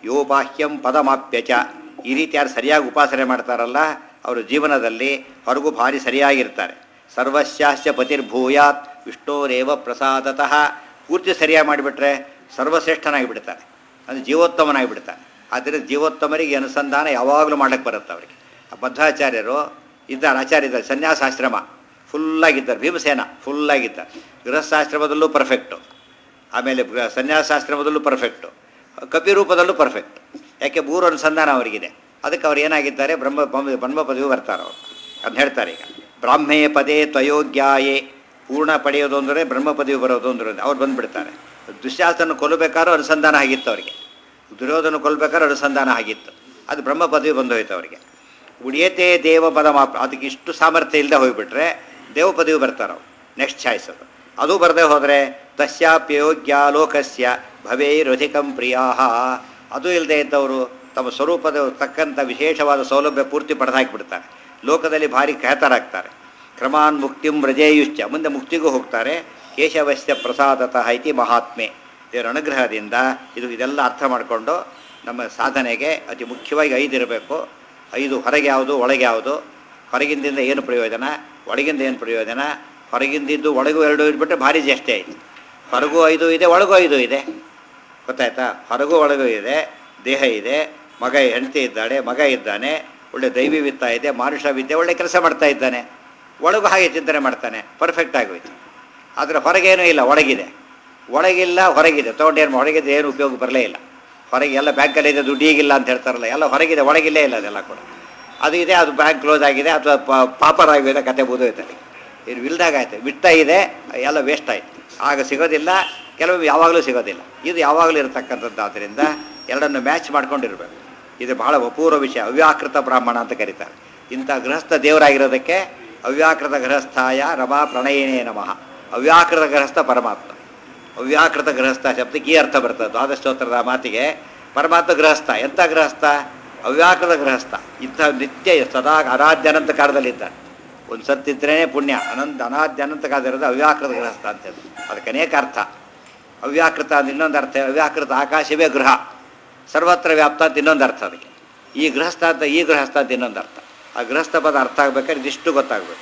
ಯೋ ಬಾಹ್ಯಂ ಪದಮಾಪ್ಯಚ ಈ ರೀತಿ ಯಾರು ಸರಿಯಾಗಿ ಉಪಾಸನೆ ಮಾಡ್ತಾರಲ್ಲ ಅವರು ಜೀವನದಲ್ಲಿ ಹೊರಗೂ ಭಾರಿ ಸರಿಯಾಗಿರ್ತಾರೆ ಸರ್ವಸ್ಯಾಶ್ಚ ಪತಿರ್ಭೂಯಾತ್ ವಿಷ್ಣೋರೇವ ಪ್ರಸಾದತಃ ಪೂರ್ತಿ ಸರಿಯಾಗಿ ಮಾಡಿಬಿಟ್ರೆ ಸರ್ವಶ್ರೇಷ್ಠನಾಗಿ ಬಿಡ್ತಾನೆ ಅದು ಜೀವೋತ್ತಮನಾಗಿ ಬಿಡ್ತಾನೆ ಆದ್ದರಿಂದ ಜೀವೋತ್ತಮರಿಗೆ ಅನುಸಂಧಾನ ಯಾವಾಗಲೂ ಮಾಡಕ್ಕೆ ಬರುತ್ತೆ ಅವರಿಗೆ ಆ ಬದ್ಧಾಚಾರ್ಯರು ಇದ್ದಾರೆ ಆಚಾರ್ಯ ಇದ್ದಾರೆ ಸನ್ಯಾಸಾಶ್ರಮ ಫುಲ್ಲಾಗಿದ್ದಾರೆ ಭೀಮಸೇನ ಫುಲ್ಲಾಗಿದ್ದಾರೆ ಗೃಹಸ್ಥಾಶ್ರಮದಲ್ಲೂ ಪರ್ಫೆಕ್ಟು ಆಮೇಲೆ ಗೃಹ- ಸನ್ಯಾಸಾಶ್ರಮದಲ್ಲೂ ಪರ್ಫೆಕ್ಟು ಕಪಿರೂಪದಲ್ಲೂ ಪರ್ಫೆಕ್ಟ್ ಯಾಕೆ ಮೂರು ಅನುಸಂಧಾನ ಅವರಿಗಿದೆ ಅದಕ್ಕೆ ಅವ್ರು ಏನಾಗಿದ್ದಾರೆ ಬ್ರಹ್ಮ ಬ್ರಹ್ಮ- ಬ್ರಹ್ಮ ಪದವಿ ಬರ್ತಾರೆ ಅವರು ಅದನ್ನ ಹೇಳ್ತಾರೆ ಈಗ ಬ್ರಾಹ್ಮೇ ಪದೇ ತ್ವಯೋಗ್ಯಾಯೇ ಪೂರ್ಣ ಪಡೆಯೋದು ಅಂದರೆ ಬ್ರಹ್ಮ ಪದವಿ ಬರೋದು ಅಂದ್ರೆ ಅವ್ರು ಬಂದುಬಿಡ್ತಾರೆ ದುಶ್ಯಾಸನ ಕೊಲ್ಲಬೇಕಾದ್ರೂ ಅನುಸಂಧಾನ ಆಗಿತ್ತು ಅವರಿಗೆ ದುರ್ಯೋಧನ ಕೊಲ್ಲಬೇಕಾದ್ರೂ ಅನುಸಂಧಾನ ಆಗಿತ್ತು ಅದು ಬ್ರಹ್ಮ ಪದವಿ ಬಂದೋಯ್ತು ಅವರಿಗೆ ಉಳಿಯತೆ ದೇವ ಪದ ಮಾಪ ಅದಕ್ಕೆ ಇಷ್ಟು ಸಾಮರ್ಥ್ಯ ಇಲ್ಲದೆ ಹೋಗಿಬಿಟ್ರೆ ದೇವ ಪದವಿ ಬರ್ತಾರೆ ಅವ್ರು ನೆಕ್ಸ್ಟ್ ಚಾಯ್ಸ್ ಅದು ಅದು ಬರದೆ ಹೋದರೆ ತಸ್ಯಾಪ್ಯೋಗ್ಯ ಲೋಕಸ್ಯ ಭವೇರಧಿಕಂ ಪ್ರಿಯಾ ಅದು ಇಲ್ಲದೆ ಇದ್ದವರು ತಮ್ಮ ಸ್ವರೂಪದ ತಕ್ಕಂಥ ವಿಶೇಷವಾದ ಸೌಲಭ್ಯ ಪೂರ್ತಿ ಪಡೆದು ಹಾಕಿಬಿಡ್ತಾರೆ ಲೋಕದಲ್ಲಿ ಭಾರಿ ಖ್ಯಾತರಾಗ್ತಾರೆ ಕ್ರಮಾನ್ ಮುಕ್ತಿಂ ವ್ರಜೇಯುಶ್ಚ ಮುಂದೆ ಮುಕ್ತಿಗೂ ಹೋಗ್ತಾರೆ ಕೇಶವಶ್ಯ ಪ್ರಸಾದತಃ ಇತಿ ಮಹಾತ್ಮೆ ದೇವರ ಅನುಗ್ರಹದಿಂದ ಇದು ಇದೆಲ್ಲ ಅರ್ಥ ಮಾಡಿಕೊಂಡು ನಮ್ಮ ಸಾಧನೆಗೆ ಅತಿ ಮುಖ್ಯವಾಗಿ ಐದು ಇರಬೇಕು ಐದು ಹೊರಗೆ ಯಾವುದು ಒಳಗೆ ಯಾವುದು ಹೊರಗಿಂದಿಂದ ಏನು ಪ್ರಯೋಜನ ಒಳಗಿಂದ ಏನು ಪ್ರಯೋಜನ ಹೊರಗಿಂದಿದ್ದು ಒಳಗೂ ಎರಡು ಇಟ್ಬಿಟ್ರೆ ಭಾರಿ ಜಾಸ್ತಿ ಆಯಿತು ಹೊರಗೂ ಐದು ಇದೆ ಒಳಗೂ ಐದು ಇದೆ ಗೊತ್ತಾಯ್ತಾ ಹೊರಗೂ ಒಳಗೂ ಇದೆ ದೇಹ ಇದೆ ಮಗ ಹೆಂಡತಿ ಇದ್ದಾಳೆ ಮಗ ಇದ್ದಾನೆ ಒಳ್ಳೆ ದೈವಿ ವಿತ್ತ ಇದೆ ಮಾನುಷ ವಿದ್ಯೆ ಒಳ್ಳೆ ಕೆಲಸ ಮಾಡ್ತಾ ಇದ್ದಾನೆ ಒಳಗೂ ಹಾಗೆ ಚಿಂತನೆ ಮಾಡ್ತಾನೆ ಪರ್ಫೆಕ್ಟ್ ಆಗೋಯ್ತು ಆದರೆ ಹೊರಗೇನೂ ಇಲ್ಲ ಒಳಗಿದೆ ಒಳಗಿಲ್ಲ ಹೊರಗಿದೆ ತೊಗೊಂಡೇನು ಹೊರಗಿದೆ ಏನು ಉಪಯೋಗ ಬರಲೇ ಇಲ್ಲ ಹೊರಗೆ ಎಲ್ಲ ಬ್ಯಾಂಕಲ್ಲಿ ಇದೆ ದುಡ್ಡು ಈಗಿಲ್ಲ ಅಂತ ಹೇಳ್ತಾರಲ್ಲ ಎಲ್ಲ ಹೊರಗಿದೆ ಒಳಗಿಲ್ಲೇ ಇಲ್ಲ ಅದೆಲ್ಲ ಕೂಡ ಅದು ಇದೆ ಅದು ಬ್ಯಾಂಕ್ ಕ್ಲೋಸ್ ಆಗಿದೆ ಅಥವಾ ಪ- ಪಾಪರ್ ಆಗಿದೆ ಕತೆ ಬೂದೋಯ್ತಲ್ಲಿ ಇದು ಇಲ್ದಾಗ ಆಯ್ತು ಬಿಡ್ತಾ ಇದೆ ಎಲ್ಲ ವೇಸ್ಟ್ ಆಯ್ತು ಆಗ ಸಿಗೋದಿಲ್ಲ ಕೆಲವೊಮ್ಮೆ ಯಾವಾಗಲೂ ಸಿಗೋದಿಲ್ಲ ಇದು ಯಾವಾಗಲೂ ಇರತಕ್ಕಂಥದ್ದು ಆದ್ದರಿಂದ ಎರಡನ್ನು ಮ್ಯಾಚ್ ಮಾಡ್ಕೊಂಡಿರ್ಬೇಕು ಇದು ಬಹಳ ಅಪೂರ್ವ ವಿಷಯ ಅವ್ಯಾಕೃತ ಬ್ರಾಹ್ಮಣ ಅಂತ ಕರೀತಾರೆ ಇಂಥ ಗೃಹಸ್ಥ ದೇವರಾಗಿರೋದಕ್ಕೆ ಅವ್ಯಾಕೃತ ಗೃಹಸ್ಥಾಯ ರಮಾ ಪ್ರಣಯಿನೇ ನಮಃ ಅವ್ಯಾಕೃತ ಗೃಹಸ್ಥ ಪರಮಾತ್ಮ ಅವ್ಯಾಕೃತ ಗೃಹಸ್ಥ ಶಬ್ದಕ್ಕೆ ಈ ಅರ್ಥ ಬರ್ತದೆ ದ್ವಾದಶೋತ್ತರದ ಮಾತಿಗೆ ಪರಮಾತ್ಮ ಗೃಹಸ್ಥ ಎಂಥ ಗೃಹಸ್ಥ ಅವ್ಯಾಕೃತ ಗೃಹಸ್ಥ ಇಂಥ ನಿತ್ಯ ಸದಾ ಅನಾದ್ಯ ಅನಂತ ಕಾಲದಲ್ಲಿದ್ದಾನೆ ಒಂದು ಸತ್ತಿದ್ರೇ ಪುಣ್ಯ ಅನಂತ ಅನಾದ್ಯ ಅನಂತ ಕಾಲದಿರೋದು ಅವ್ಯಾಕೃತ ಗೃಹಸ್ಥ ಅಂತ ಹೇಳಿ ಅದಕ್ಕೆ ಅನೇಕ ಅರ್ಥ ಅವ್ಯಾಕೃತ ಅಂತ ಇನ್ನೊಂದು ಅರ್ಥ ಅವ್ಯಾಕೃತ ಆಕಾಶವೇ ಗೃಹ ಸರ್ವತ್ರ ವ್ಯಾಪ್ತ ಅಂತ ಇನ್ನೊಂದು ಅರ್ಥ ಅದಕ್ಕೆ ಈ ಗೃಹಸ್ಥ ಅಂತ ಈ ಗೃಹಸ್ಥ ಅಂತ ಇನ್ನೊಂದು ಅರ್ಥ ಆ ಗೃಹಸ್ಥ ಪದ ಅರ್ಥ ಆಗ್ಬೇಕಾದ್ರೆ ಇದಿಷ್ಟು ಗೊತ್ತಾಗಬೇಕು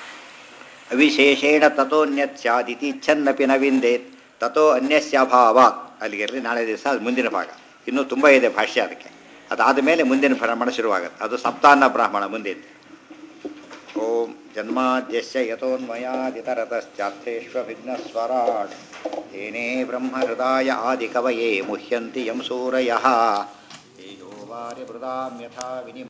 ಅವಿಶೇಷೇಣ ತಥೋನ್ಯತ್ ಸ್ಯಾದಿತಿ ಇಚ್ಛನ್ನಪಿ ನ ವಿಂದೇತ್ ತಥೋ ಅನ್ಯಸ್ಯಾಭಾವಾತ್ ಅಲ್ಲಿಗಿರಲಿ ನಾಳೆ ದಿವಸ ಅದು ಮುಂದಿನ ಭಾಗ ಇನ್ನೂ ತುಂಬ ಇದೆ ಭಾಷ್ಯ ಅದಕ್ಕೆ ಅದಾದ ಮೇಲೆ ಮುಂದಿನ ಬ್ರಾಹ್ಮಣ ಶುರುವಾಗುತ್ತೆ ಅದು ಸಪ್ತಾನ್ನ ಬ್ರಾಹ್ಮಣ ಮುಂದಿನ ಓಂ ಜನ್ಮಾದ್ಯಸ್ಯ ಯಥೋನ್ಮಯಾದಿತರತಶ್ಚಾತ್ರೇಷ್ವಭಿಘ್ನಸ್ವರಾಟ್ ತೇನೇ ಬ್ರಹ್ಮಹೃದಾಯ ಆದಿಕವಯೇ ಮುಹ್ಯಂತಿ ಯಂ ಸೂರಯಃ ತೇಜೋವಾರಿ ಮೃದಾಂ ಯಥಾ ವಿನಿಮ